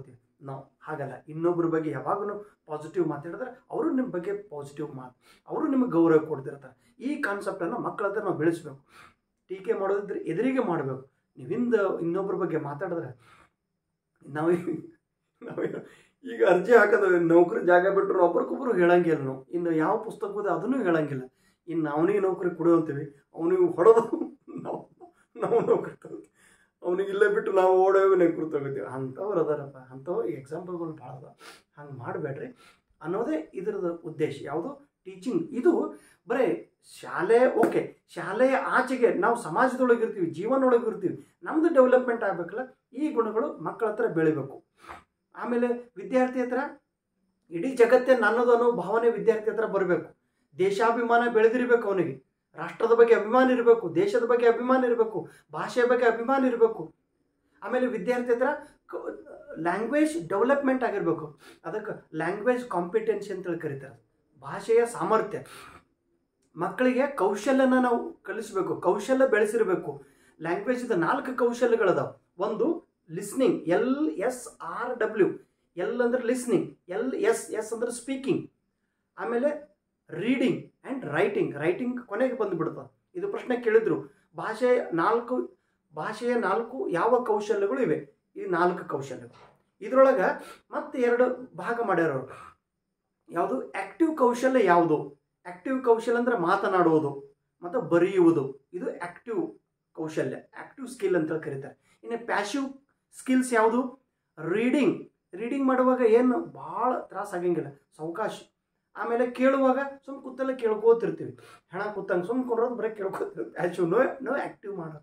ನಾವು ಹಾಗಲ್ಲ ಇನ್ನೊಬ್ಬರ ಬಗ್ಗೆ ಯಾವಾಗಲೂ ಪಾಸಿಟಿವ್ ಮಾತಾಡಿದ್ರೆ ಅವರು ನಿಮ್ಮ ಬಗ್ಗೆ ಪಾಸಿಟಿವ್ ಮಾತು ಅವರು ನಿಮಗೆ ಗೌರವ ಕೊಡ್ತಿರ್ತಾರೆ ಈ ಕಾನ್ಸೆಪ್ಟನ್ನು ಮಕ್ಕಳ ಹತ್ರ ನಾವು ಬೆಳೆಸ್ಬೇಕು ಟೀಕೆ ಮಾಡೋದಿದ್ರೆ ಎದುರಿಗೆ ಮಾಡಬೇಕು ನೀವು ಹಿಂದೆ ಇನ್ನೊಬ್ಬರ ಬಗ್ಗೆ ಮಾತಾಡಿದ್ರೆ ನಾವು ನಾವು ಈಗ ಅರ್ಜಿ ಹಾಕೋದು ನೌಕರಿ ಜಾಗ ಬಿಟ್ಟರು ಒಬ್ರಿಗೊಬ್ರು ಹೇಳಂಗಿಲ್ಲ ನಾವು ಇನ್ನು ಯಾವ ಪುಸ್ತಕ ಓದಿ ಅದನ್ನು ಹೇಳಂಗಿಲ್ಲ ಇನ್ನು ಅವನಿಗೆ ನೌಕರಿ ಕೊಡು ಅಂತೀವಿ ಅವನಿಗೆ ಹೊಡೆದು ನಾವು ನಾವು ನೌಕರಿ ತಗೋತೀವಿ ಅವನಿಗೆ ಇಲ್ಲೇ ಬಿಟ್ಟು ನಾವು ಓಡೋಗಿ ನೌಕರಿ ತಗೋತೀವಿ ಅಂಥವ್ರು ಅದಾರಪ್ಪ ಅಂಥವು ಎಕ್ಸಾಂಪಲ್ಗಳು ಭಾಳ ಅದ ಹಂಗೆ ಮಾಡಬೇಡ್ರಿ ಅನ್ನೋದೇ ಇದರದ ಉದ್ದೇಶ ಯಾವುದು ಟೀಚಿಂಗ್ ಇದು ಬರೀ ಶಾಲೆ ಓಕೆ ಶಾಲೆಯ ಆಚೆಗೆ ನಾವು ಸಮಾಜದೊಳಗೆ ಇರ್ತೀವಿ ಜೀವನದೊಳಗೆ ಇರ್ತೀವಿ ನಮ್ಮದು ಡೆವಲಪ್ಮೆಂಟ್ ಆಗಬೇಕಲ್ಲ ಈ ಗುಣಗಳು ಮಕ್ಕಳ ಹತ್ರ ಬೆಳಿಬೇಕು ಆಮೇಲೆ ವಿದ್ಯಾರ್ಥಿ ಹತ್ರ ಇಡೀ ಜಗತ್ತೇ ನನ್ನದು ಅನ್ನೋ ಭಾವನೆ ವಿದ್ಯಾರ್ಥಿ ಹತ್ರ ಬರಬೇಕು ದೇಶಾಭಿಮಾನ ಬೆಳೆದಿರಬೇಕು ಅವನಿಗೆ ರಾಷ್ಟ್ರದ ಬಗ್ಗೆ ಅಭಿಮಾನ ಇರಬೇಕು ದೇಶದ ಬಗ್ಗೆ ಅಭಿಮಾನ ಇರಬೇಕು ಭಾಷೆಯ ಬಗ್ಗೆ ಅಭಿಮಾನ ಇರಬೇಕು ಆಮೇಲೆ ವಿದ್ಯಾರ್ಥಿ ಹತ್ರ ಲ್ಯಾಂಗ್ವೇಜ್ ಡೆವಲಪ್ಮೆಂಟ್ ಆಗಿರಬೇಕು ಅದಕ್ಕೆ ಲ್ಯಾಂಗ್ವೇಜ್ ಕಾಂಪಿಟೆನ್ಸಿ ಅಂತೇಳಿ ಕರೀತಾರೆ ಭಾಷೆಯ ಸಾಮರ್ಥ್ಯ ಮಕ್ಕಳಿಗೆ ಕೌಶಲ್ಯನ ನಾವು ಕಲಿಸಬೇಕು ಕೌಶಲ್ಯ ಬೆಳೆಸಿರಬೇಕು ಲ್ಯಾಂಗ್ವೇಜ್ದ ನಾಲ್ಕು ಕೌಶಲ್ಯಗಳದಾವ ಒಂದು listening L S R W L ಅಂದ್ರೆ ಲಿಸ್ನಿಂಗ್ ಎಲ್ ಎಸ್ ಎಸ್ ಅಂದ್ರೆ ಸ್ಪೀಕಿಂಗ್ ಆಮೇಲೆ ರೀಡಿಂಗ್ ಆ್ಯಂಡ್ ರೈಟಿಂಗ್ ರೈಟಿಂಗ್ ಕೊನೆಗೆ ಬಂದುಬಿಡ್ತದೆ ಇದು ಪ್ರಶ್ನೆ ಕೇಳಿದ್ರು ಭಾಷೆ ನಾಲ್ಕು ಭಾಷೆಯ ನಾಲ್ಕು ಯಾವ ಕೌಶಲ್ಯಗಳು ಇವೆ ಈ ನಾಲ್ಕು ಕೌಶಲ್ಯಗಳು ಇದರೊಳಗೆ ಮತ್ತೆ ಎರಡು ಭಾಗ ಮಾಡ್ಯಾರ ಅವರು ಯಾವುದು ಆ್ಯಕ್ಟಿವ್ ಕೌಶಲ್ಯ ಯಾವುದು ಆ್ಯಕ್ಟಿವ್ ಕೌಶಲ್ಯ ಅಂದರೆ ಮಾತನಾಡುವುದು ಮತ್ತು ಬರೆಯುವುದು ಇದು ಆ್ಯಕ್ಟಿವ್ ಕೌಶಲ್ಯ ಆ್ಯಕ್ಟಿವ್ ಸ್ಕಿಲ್ ಅಂತ ಕರೀತಾರೆ ಇನ್ನು ಪ್ಯಾಶಿವ್ ಸ್ಕಿಲ್ಸ್ ಯಾವುದು ರೀಡಿಂಗ್ ರೀಡಿಂಗ್ ಮಾಡುವಾಗ ಏನು ಭಾಳ ತ್ರಾಸ ಆಗಂಗಿಲ್ಲ ಸಾವಕಾಶ ಆಮೇಲೆ ಕೇಳುವಾಗ ಸುಮ್ಮನೆ ಕೂತಲ್ಲೇ ಕೇಳ್ಕೋತಿರ್ತೀವಿ ಹೆಣ ಕೂತಂಗೆ ಸುಮ್ಮನೆ ಕೊಡೋದು ಬರೀ ಕೇಳ್ಕೋತೀವಿ ಪ್ಯಾಶಿವ್ ನೋ ನೋ ಆ್ಯಕ್ಟಿವ್ ಮಾಡೋದು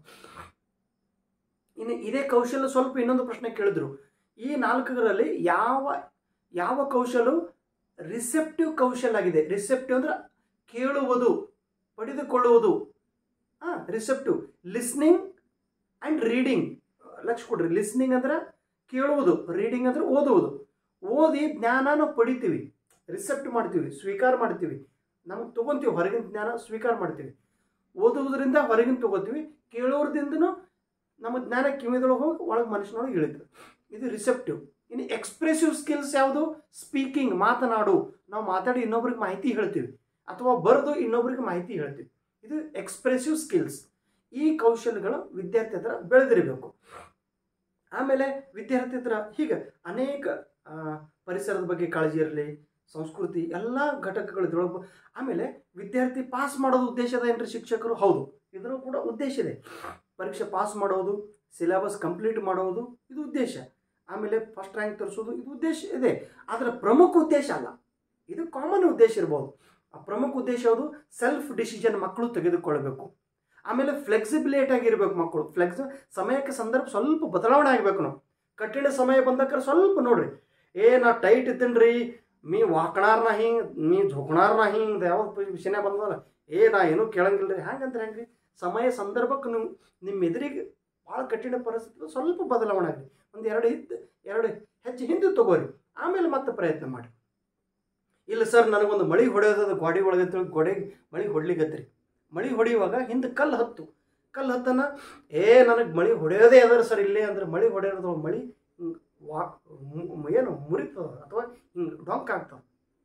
ಇನ್ನು ಇದೇ ಕೌಶಲ್ಯ ಸ್ವಲ್ಪ ಇನ್ನೊಂದು ಪ್ರಶ್ನೆ ಕೇಳಿದ್ರು ಈ ನಾಲ್ಕರಲ್ಲಿ ಯಾವ ಯಾವ ಕೌಶಲ್ಯವು ರಿಸೆಪ್ಟಿವ್ ಕೌಶಲ್ಯ ಆಗಿದೆ ರಿಸೆಪ್ಟಿವ್ ಅಂದ್ರೆ ಕೇಳುವುದು ಪಡೆದುಕೊಳ್ಳುವುದು ಹಾಂ ರಿಸೆಪ್ಟಿವ್ ಲಿಸ್ನಿಂಗ್ ಆ್ಯಂಡ್ ರೀಡಿಂಗ್ ಲಕ್ಷ ಕೊಡ್ರಿ ಲಿಸ್ನಿಂಗ್ ಅಂದ್ರೆ ಕೇಳುವುದು ರೀಡಿಂಗ್ ಅಂದ್ರೆ ಓದುವುದು ಓದಿ ಜ್ಞಾನ ನಾವು ಪಡಿತೀವಿ ರಿಸೆಪ್ಟ್ ಮಾಡ್ತೀವಿ ಸ್ವೀಕಾರ ಮಾಡ್ತೀವಿ ನಮಗೆ ತೊಗೊತೀವಿ ಹೊರಗಿನ ಜ್ಞಾನ ಸ್ವೀಕಾರ ಮಾಡ್ತೀವಿ ಓದುವುದರಿಂದ ಹೊರಗಿನ ತೊಗೋತೀವಿ ಕೇಳೋದ್ರಿಂದನೂ ನಮ್ಮ ಜ್ಞಾನ ಕಿವಿದೊಳಗೆ ಹೋಗಿ ಒಳಗೆ ಮನುಷ್ಯನೊಳಗೆ ಇಳಿತದೆ ಇದು ರಿಸೆಪ್ಟಿವ್ ಇನ್ನು ಎಕ್ಸ್ಪ್ರೆಸಿವ್ ಸ್ಕಿಲ್ಸ್ ಯಾವುದು ಸ್ಪೀಕಿಂಗ್ ಮಾತನಾಡು ನಾವು ಮಾತಾಡಿ ಇನ್ನೊಬ್ರಿಗೆ ಮಾಹಿತಿ ಹೇಳ್ತೀವಿ ಅಥವಾ ಬರೆದು ಇನ್ನೊಬ್ರಿಗೆ ಮಾಹಿತಿ ಹೇಳ್ತೀವಿ ಇದು ಎಕ್ಸ್ಪ್ರೆಸಿವ್ ಸ್ಕಿಲ್ಸ್ ಈ ಕೌಶಲ್ಯಗಳು ವಿದ್ಯಾರ್ಥಿ ಹತ್ರ ಬೆಳೆದಿರಬೇಕು ಆಮೇಲೆ ವಿದ್ಯಾರ್ಥಿ ಹತ್ರ ಹೀಗೆ ಅನೇಕ ಆ, ಪರಿಸರದ ಬಗ್ಗೆ ಕಾಳಜಿ ಇರಲಿ ಸಂಸ್ಕೃತಿ ಎಲ್ಲ ಘಟಕಗಳು ಇದ್ರೊಳಗೆ ಬ- ಆಮೇಲೆ ವಿದ್ಯಾರ್ಥಿ ಪಾಸ್ ಮಾಡೋದು ಉದ್ದೇಶದ ಏನ್ರಿ ಶಿಕ್ಷಕರು ಹೌದು ಇದರ ಕೂಡ ಉದ್ದೇಶ ಇದೆ ಪರೀಕ್ಷೆ ಪಾಸ್ ಮಾಡೋದು ಸಿಲೆಬಸ್ ಕಂಪ್ಲೀಟ್ ಮಾಡೋದು ಇದು ಉದ್ದೇಶ ಆಮೇಲೆ ಫಸ್ಟ್ ರ್ಯಾಂಕ್ ತರಿಸೋದು ಇದು ಉದ್ದೇಶ ಇದೆ ಆದರೆ ಪ್ರಮುಖ ಉದ್ದೇಶ ಅಲ್ಲ ಇದು ಕಾಮನ್ ಉದ್ದೇಶ ಇರ್ಬೋದು ಆ ಪ್ರಮುಖ ಉದ್ದೇಶ ಯಾವುದು ಸೆಲ್ಫ್ ಡಿಸಿಷನ್ ಮಕ್ಕಳು ತೆಗೆದುಕೊಳ್ಬೇಕು ಆಮೇಲೆ ಫ್ಲೆಕ್ಸಿಬಿಲಿಟಿ ಆಗಿರ್ಬೇಕು ಮಕ್ಕಳು ಫ್ಲೆಕ್ಸ್ ಸಮಯಕ್ಕೆ ಸಂದರ್ಭ ಸ್ವಲ್ಪ ಬದಲಾವಣೆ ಆಗಬೇಕು ನಾವು ಕಠಿಣ ಸಮಯ ಬಂದಕ್ರೆ ಸ್ವಲ್ಪ ನೋಡ್ರಿ ಏ ನಾ ಟೈಟ್ ಇದ್ದೀನ್ರಿ ಮೀ ವಾಕಣಾರ್ ನಾ ಹಿಂಗೆ ಮೀ ಝೊಕಣಾರ್ ನಾ ಹಿಂಗೆ ಯಾವ ವಿಷಯನೇ ಬಂದಲ್ಲ ಏ ನಾ ಏನೂ ಕೇಳಂಗಿಲ್ಲ ರೀ ಹಂಗಂದ್ರೆ ಹೆಂಗೆ ಸಮಯ ಸಂದರ್ಭಕ್ಕೆ ನೀವು ನಿಮ್ಮ ಎದುರಿಗೆ ಭಾಳ ಕಠಿಣ ಪರಿಸ್ಥಿತಿ ಸ್ವಲ್ಪ ಬದಲಾವಣೆ ಆಗಲಿ ಒಂದು ಎರಡು ಹಿಂದೆ ಎರಡು ಹೆಜ್ಜೆ ಹಿಂದೆ ತಗೋರಿ ಆಮೇಲೆ ಮತ್ತೆ ಪ್ರಯತ್ನ ಮಾಡಿ ಇಲ್ಲ ಸರ್ ನನಗೊಂದು ಮಳೆ ಹೊಡೆಯೋದು ಗೋಡೆ ಒಳಗೆ ಅಂತೇಳಿ ಗೋಡೆಗೆ ಮಳೆ ಹೊಡ್ಲಿಕತ್ರಿ ಮಳೆ ಹೊಡೆಯುವಾಗ ಹಿಂದೆ ಕಲ್ಲು ಹತ್ತು ಕಲ್ಲು ಹತ್ತನ ಏ ನನಗೆ ಮಳೆ ಹೊಡೆಯೋದೇ ಅದರ ಸರ್ ಇಲ್ಲೇ ಅಂದ್ರೆ ಮಳೆ ಹೊಡೆಯೋದು ಮಳೆ ಹಿಂಗ್ ವಾ ಮು- ಏನು ಮುರಿತದ ಅಥವಾ ಹಿಂಗೆ ಡೊಂಕ್ ಆಗ್ತದ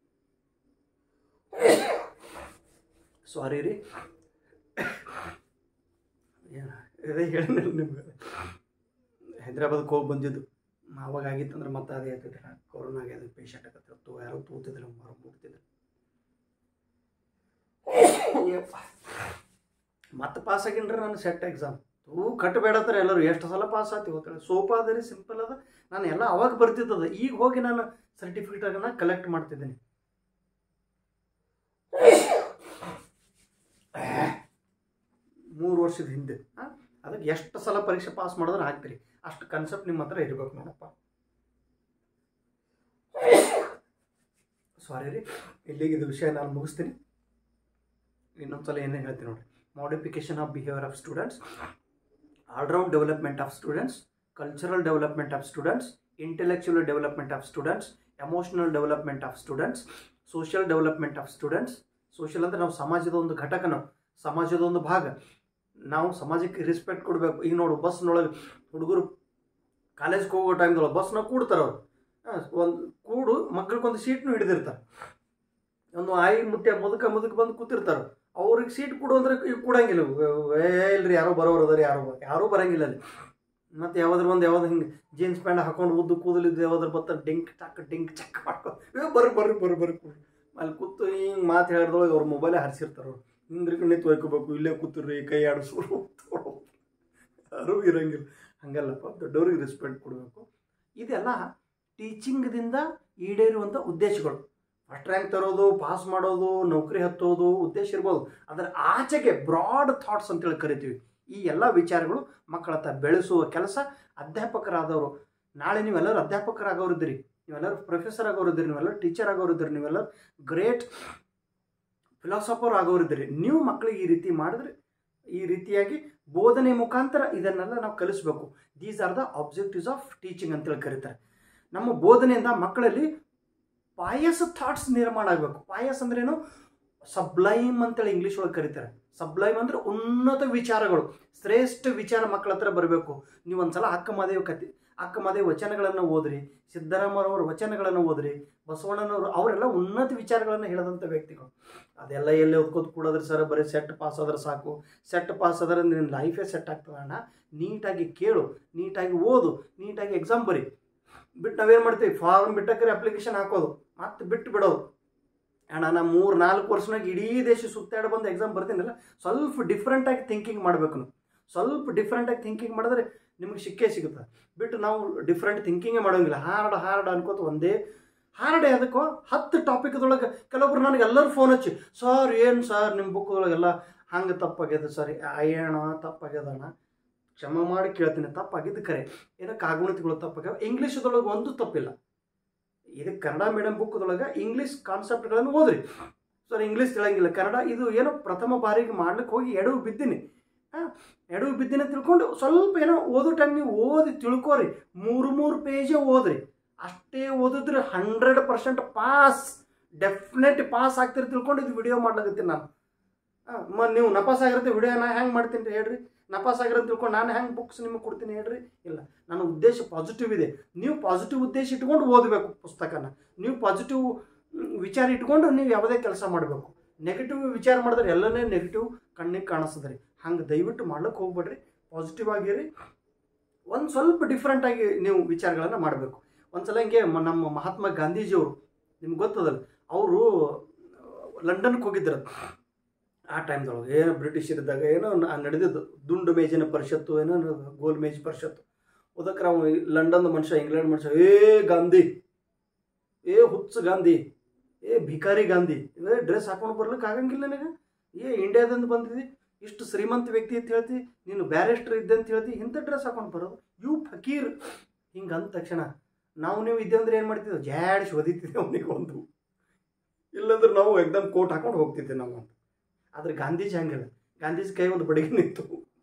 ಸಾರಿ ರೀ ಏನು ಇದೇ ಹೇಳಿದ್ನಲ್ಲ ನಿಮ್ಗೆ ಹೈದ್ರಾಬಾದ್ಗೆ ಹೋಗಿ ಬಂದಿದ್ದು ಅವಾಗ ಆಗಿತ್ತಂದ್ರೆ ಮತ್ತೆ ಅದೇ ಆಗ್ತೈತೆ ಕೊರೋನಾ ಆಗ್ಯದ ಪೇಷಂಟ್ ಆಗತ್ತೆ ಯಾರೋ ತೂತಿದ್ರು ಮರ ಮುಗ್ತಿದ್ರು ಮತ್ತೆ ಪಾಸ್ ಆಗಿನ್ರಿ ನಾನು ಸೆಟ್ ಎಕ್ಸಾಮ್ ತೂ ಕಟ್ಟಬೇಡತ್ತಾರೆ ಎಲ್ಲರೂ ಎಷ್ಟು ಸಲ ಪಾಸ್ ಆತಿ ಗೊತ್ತಿಲ್ಲ ಸೋಪ ಅದ ರೀ ಸಿಂಪಲ್ ಅದ ನಾನು ಎಲ್ಲ ಅವಾಗ ಬರ್ತಿದ್ದದ ಈಗ ಹೋಗಿ ನಾನು ಸರ್ಟಿಫಿಕೇಟನ್ನು ಕಲೆಕ್ಟ್ ಮಾಡ್ತಿದ್ದೀನಿ ಮೂರು ವರ್ಷದ ಹಿಂದೆ ಹಾಂ ಅದಕ್ಕೆ ಎಷ್ಟು ಸಲ ಪರೀಕ್ಷೆ ಪಾಸ್ ಮಾಡಿದ್ರೆ ಆಗ್ತೀರಿ ಅಷ್ಟು ಕನ್ಸೆಪ್ಟ್ ನಿಮ್ಮ ಹತ್ರ ಇರ್ಬೇಕು ನೋಡಪ್ಪ ಸಾರಿ ರೀ ಇಲ್ಲಿಗೆ ಇದು ವಿಷಯ ನಾನು ಮುಗಿಸ್ತೀನಿ ಇನ್ನೊಂದ್ಸಲ ಏನೇನು ಹೇಳ್ತೀನಿ ನೋಡಿ modification of behaviour of students all round development of students cultural development of students intellectual development of students emotional development of students social development of students social ಅಂದರೆ ನಾವು ಸಮಾಜದ ಒಂದು ಘಟಕ ನಾವು ಸಮಾಜದ ಒಂದು ಭಾಗ ನಾವು ಸಮಾಜಕ್ಕೆ ರೆಸ್ಪೆಕ್ಟ್ ಕೊಡಬೇಕು ಈಗ ನೋಡು ಬಸ್ನೊಳಗೆ ಹುಡುಗರು ಕಾಲೇಜ್ಗೆ ಹೋಗೋ ಟೈಮ್ದೊಳಗೆ ಬಸ್ನಾಗ ಕೂಡ್ತಾರೆ ಅವ್ರು ಒಂದು ಕೂಡು ಮಕ್ಳಿಗೊಂದು ಸೀಟ್ನು ಹಿಡಿದಿರ್ತಾರೆ ಒಂದು ಆಯಿ ಮುತ್ಯ ಮುದುಕ ಮುದುಕ ಬಂದು ಕೂತಿರ್ತಾರೆ ಅವ್ರಿಗೆ ಸೀಟ್ ಕೊಡು ಅಂದ್ರೆ ಈಗ ಕೊಡಂಗಿಲ್ಲ ಏ ಇಲ್ರಿ ಯಾರೋ ಬರೋರು ಅದಾರ ಯಾರೋ ಬ- ಯಾರೂ ಬರಂಗಿಲ್ಲ ಅಲ್ಲಿ ಮತ್ತೆ ಯಾವ್ದಾರ ಒಂದು ಯಾವ್ದು ಹಿಂಗೆ ಜೀನ್ಸ್ ಪ್ಯಾಂಟ್ ಹಾಕೊಂಡು ಉದ್ದು ಕೂದಲಿದ್ದು ಯಾವ್ದಾರು ಬರ್ತಾರೆ ಡಿಂಕ್ ಟಾಕ್ ಡಿಂಕ್ ಚಕ್ ಮಾಡ್ಕೊ ಏ ಬರ್ರಿ ಬರ್ರಿ ಬರ್ರಿ ಬರ್ರಿ ಕೂಡ್ರಿ ಅಲ್ಲಿ ಕೂತು ಹಿಂಗೆ ಮಾತು ಹೇಳ್ದೊಳಗೆ ಅವ್ರ ಮೊಬೈಲೇ ಹರಿಸಿರ್ತಾರೆ ಅವ್ರು ಹಿಂದ್ರಿಗೆ ನಿಂತು ಒಯ್ಕೋಬೇಕು ಇಲ್ಲೇ ಕೂತಿರ್ರಿ ಕೈ ಆಡಿಸೋರು ಯಾರೂ ಇರಂಗಿಲ್ಲ ಹಂಗಲ್ಲಪ್ಪ ದೊಡ್ಡವ್ರಿಗೆ ರೆಸ್ಪೆಕ್ಟ್ ಕೊಡಬೇಕು ಇದೆಲ್ಲ ಟೀಚಿಂಗ್ದಿಂದ ಈಡೇರುವಂಥ ಉದ್ದೇಶಗಳು ಫಸ್ಟ್ ರ್ಯಾಂಕ್ ತರೋದು ಪಾಸ್ ಮಾಡೋದು ನೌಕರಿ ಹತ್ತೋದು ಉದ್ದೇಶ ಇರ್ಬೋದು ಅದರ ಆಚೆಗೆ ಬ್ರಾಡ್ ಥಾಟ್ಸ್ ಅಂತೇಳಿ ಕರಿತೀವಿ ಈ ಎಲ್ಲ ವಿಚಾರಗಳು ಮಕ್ಕಳ ಹತ್ರ ಬೆಳೆಸುವ ಕೆಲಸ ಅಧ್ಯಾಪಕರಾದವರು ನಾಳೆ ನೀವೆಲ್ಲರೂ ಅಧ್ಯಾಪಕರಾಗೋರಿದ್ದೀರಿ ನೀವೆಲ್ಲರೂ ಪ್ರೊಫೆಸರ್ ಆಗೋರಿದ್ದೀರಿ ನೀವೆಲ್ಲರೂ ಟೀಚರ್ ಆಗೋರಿದ್ದೀರಿ ನೀವೆಲ್ಲರೂ ಗ್ರೇಟ್ ಫಿಲಾಸಫರ್ ಆಗೋರಿದ್ದೀರಿ ನೀವು ಮಕ್ಕಳಿಗೆ ಈ ರೀತಿ ಮಾಡಿದ್ರೆ ಈ ರೀತಿಯಾಗಿ ಬೋಧನೆ ಮುಖಾಂತರ ಇದನ್ನೆಲ್ಲ ನಾವು ಕಲಿಸ್ಬೇಕು these are the objectives of teaching ಅಂತೇಳಿ ಕರೀತಾರೆ ನಮ್ಮ ಬೋಧನೆಯಿಂದ ಮಕ್ಕಳಲ್ಲಿ ಪಾಯಸ್ ಥಾಟ್ಸ್ ನಿರ್ಮಾಣ ಆಗಬೇಕು ಪಾಯಸ್ ಅಂದ್ರೇನು ಸಬ್ಲೈಮ್ ಅಂತೇಳಿ ಇಂಗ್ಲೀಷ್ ಒಳಗೆ ಕರೀತಾರೆ ಸಬ್ಲೈಮ್ ಅಂದ್ರೆ ಉನ್ನತ ವಿಚಾರಗಳು ಶ್ರೇಷ್ಠ ವಿಚಾರ ಮಕ್ಕಳ ಹತ್ರ ಬರಬೇಕು ನೀವು ಒಂದ್ಸಲ ಅಕ್ಕ ಮಾದೇವ್ ಕತಿ ಅಕ್ಕ ಮಾದೇವ್ ವಚನಗಳನ್ನು ಓದ್ರಿ ಸಿದ್ದರಾಮಯ್ಯವ್ರ ವಚನಗಳನ್ನು ಓದ್ರಿ ಬಸವಣ್ಣನವರು ಅವರೆಲ್ಲ ಉನ್ನತ ವಿಚಾರಗಳನ್ನು ಹೇಳಿದಂಥ ವ್ಯಕ್ತಿಗಳು ಅದೆಲ್ಲ ಎಲ್ಲಿ ಓದ್ಕೋದು ಕೂಡೋದ್ರೆ ಸರ್ ಬರೀ ಸೆಟ್ ಪಾಸ್ ಆದ್ರೆ ಸಾಕು ಸೆಟ್ ಪಾಸ್ ಆದ್ರೆ ನಿನ್ನ ಲೈಫೇ ಸೆಟ್ ಆಗ್ತದೆ ಅಣ್ಣ ನೀಟಾಗಿ ಕೇಳು ನೀಟಾಗಿ ಓದು ನೀಟಾಗಿ ಎಕ್ಸಾಮ್ ಬರಿ ಬಿಟ್ಟು ನಾವೇನು ಮಾಡ್ತೀವಿ ಫಾರ್ಮ್ ಬಿಟ್ಟಕ್ರೆ ಅಪ್ಲಿಕೇಶನ್ ಹಾಕೋದು ಮತ್ತೆ ಬಿಟ್ಟು ಬಿಡೋದು ಅಣ್ಣ ನಾ ಮೂರು ನಾಲ್ಕು ವರ್ಷನಾಗ ಇಡೀ ದೇಶ ಸುತ್ತಾಡಿ ಬಂದು ಎಕ್ಸಾಮ್ ಬರ್ತೀನಲ್ಲ ಸ್ವಲ್ಪ ಡಿಫ್ರೆಂಟಾಗಿ ಥಿಂಕಿಂಗ್ ಮಾಡಬೇಕು ನೀವು ಸ್ವಲ್ಪ ಡಿಫ್ರೆಂಟಾಗಿ ಥಿಂಕಿಂಗ್ ಮಾಡಿದ್ರೆ ನಿಮಗೆ ಸಿಕ್ಕೇ ಸಿಗುತ್ತೆ ಬಿಟ್ಟು ನಾವು ಡಿಫ್ರೆಂಟ್ ಥಿಂಕಿಂಗೇ ಮಾಡೋಂಗಿಲ್ಲ ಹಾರ್ಡ್ ಹಾರ್ಡ್ ಅನ್ಕೋತ ಒಂದೇ ಹಾರ್ಡ್ ಅದಕ್ಕೋ ಹತ್ತು ಟಾಪಿಕ್ದೊಳಗೆ ಕೆಲವೊಬ್ರು ನನಗೆ ಎಲ್ಲರೂ ಫೋನ್ ಹಚ್ಚಿ ಸರ್ ಏನು ಸರ್ ನಿಮ್ಮ ಬುಕ್ದೊಳಗೆಲ್ಲ ಹಂಗೆ ತಪ್ಪಾಗ್ಯದ ಸರ್ ಅಯ್ಯಣ ತಪ್ಪಾಗ್ಯದಣ್ಣ ಕ್ಷಮ ಮಾಡಿ ಕೇಳ್ತೀನಿ ತಪ್ಪಾಗಿದ್ದು ಕರೆ ಏನೋ ಕಾಗುಣಿತಗಳು ತಪ್ಪಾಗ್ಯಾವ ಇಂಗ್ಲೀಷದೊಳಗೆ ಒಂದು ತಪ್ಪಿಲ್ಲ ಇದು ಕನ್ನಡ ಮೀಡಿಯಂ ಬುಕ್ದೊಳಗೆ ಇಂಗ್ಲೀಷ್ ಕಾನ್ಸೆಪ್ಟ್ಗಳನ್ನು ಓದ್ರಿ ಸರ್ ಇಂಗ್ಲೀಷ್ ತಿಳಂಗಿಲ್ಲ ಕನ್ನಡ ಇದು ಏನೋ ಪ್ರಥಮ ಬಾರಿಗೆ ಮಾಡ್ಲಿಕ್ಕೆ ಹೋಗಿ ಎಡವು ಬಿದ್ದೀನಿ ಹಾಂ ಎಡವು ಬಿದ್ದಿನ ತಿಳ್ಕೊಂಡು ಸ್ವಲ್ಪ ಏನೋ ಓದೋ ಟೈಮ್ ನೀವು ಓದಿ ತಿಳ್ಕೊರಿ ಮೂರು ಮೂರು ಪೇಜೇ ಓದ್ರಿ ಅಷ್ಟೇ ಓದಿದ್ರೆ hundred percent pass definite pass ಆಗ್ತಿರಿ ತಿಳ್ಕೊಂಡು ಇದು ವಿಡಿಯೋ ಮಾಡ್ಲಾಗತ್ತೀನಿ ನಾನು ಹಾಂ ಮ ನೀವು ನಪಾಸ್ ಆಗಿರುತ್ತೆ ವಿಡಿಯೋ ನಾ ಹೆಂಗೆ ಮಾಡ್ತೀನಿ ರೀ ಹೇಳ್ರಿ ನಪಾಸ್ ಆಗಿರೋ ತಿಳ್ಕೊಂಡು ನಾನು ಹೆಂಗೆ ಬುಕ್ಸ್ ನಿಮಗೆ ಕೊಡ್ತೀನಿ ಹೇಳ್ರಿ ಇಲ್ಲ ನನ್ನ ಉದ್ದೇಶ ಪಾಸಿಟಿವ್ ಇದೆ ನೀವು ಪಾಸಿಟಿವ್ ಉದ್ದೇಶ ಇಟ್ಕೊಂಡು ಓದಬೇಕು ಪುಸ್ತಕನ ನೀವು ಪಾಸಿಟಿವ್ ವಿಚಾರ ಇಟ್ಕೊಂಡು ನೀವು ಯಾವುದೇ ಕೆಲಸ ಮಾಡಬೇಕು ನೆಗೆಟಿವ್ ವಿಚಾರ ಮಾಡಿದ್ರೆ ಎಲ್ಲನೇ ನೆಗೆಟಿವ್ ಕಣ್ಣಿಗೆ ಕಾಣಿಸ್ತದೆ ರೀ ಹಂಗೆ ದಯವಿಟ್ಟು ಮಾಡ್ಲಿಕ್ಕೆ ಹೋಗ್ಬೇಡ್ರಿ ಪಾಸಿಟಿವ್ ಆಗಿರಿ ಒಂದು ಸ್ವಲ್ಪ ಡಿಫ್ರೆಂಟಾಗಿ ನೀವು ವಿಚಾರಗಳನ್ನು ಮಾಡಬೇಕು ಒಂದ್ಸಲ ಹಿಂಗೆ ಮ- ನಮ್ಮ ಮಹಾತ್ಮ ಗಾಂಧೀಜಿಯವರು ನಿಮ್ಗೆ ಗೊತ್ತದಲ್ಲ ಅವರು ಲಂಡನ್ಗೆ ಹೋಗಿದ್ರು ಆ ಟೈಮ್ದೊಳಗೆ ಏನೋ ಬ್ರಿಟಿಷರಿದ್ದಾಗ ಏನೋ ನ- ನಡೆದಿದ್ದು ದುಂಡು ಮೇಜಿನ ಪರಿಷತ್ತು ಏನೋ ನ- ಗೋಲ್ ಮೇಜ್ ಪರಿಷತ್ತು ಓದಕ್ರ ಅವ ಲಂಡನ್ ಮನುಷ್ಯ ಇಂಗ್ಲೆಂಡ್ ಮನುಷ್ಯ ಏ ಗಾಂಧಿ ಏ ಹುಚ್ಚ ಗಾಂಧಿ ಏ ಭಿಕಾರಿ ಗಾಂಧಿ ಇವೇ ಡ್ರೆಸ್ ಹಾಕೊಂಡು ಬರ್ಲಿಕ್ಕೆ ಆಗಂಗಿಲ್ಲ ನನಗೆ ಏ ಇಂಡಿಯಾದಿಂದ ಬಂದಿದ್ದಿ ಇಷ್ಟು ಶ್ರೀಮಂತ ವ್ಯಕ್ತಿ ಅಂತ ಹೇಳ್ತಿ ನೀನು ಬ್ಯಾರಿಸ್ಟರ್ ಇದ್ದೆ ಅಂತ ಹೇಳ್ತಿ ಇಂಥ ಡ್ರೆಸ್ ಹಾಕೊಂಡು ಬರೋದು ಇವು ಫಕೀರ್ ಹಿಂಗೆ ಅಂದ ತಕ್ಷಣ ನಾವು ನೀವು ಇದ್ದೆ ಅಂದ್ರೆ ಏನು ಮಾಡ್ತಿದ್ದೆವು ಜಾಡ್ಸಿ ಒದಿತಿದ್ದೆ ಅವನಿಗೆ ಒಂದು ಇಲ್ಲಂದ್ರೆ ನಾವು ಎಕ್ದಮ್ ಕೋಟ್ ಹಾಕೊಂಡು ಹೋಗ್ತಿದ್ದೆ ನಾವು ಅಂತ ಆದ್ರೆ ಗಾಂಧೀಜಿ ಹಂಗಿಲ್ಲ ಗಾಂಧೀಜಿ ಕೈ ಒಂದು ಬಡಿಗೆ ನಿಂತು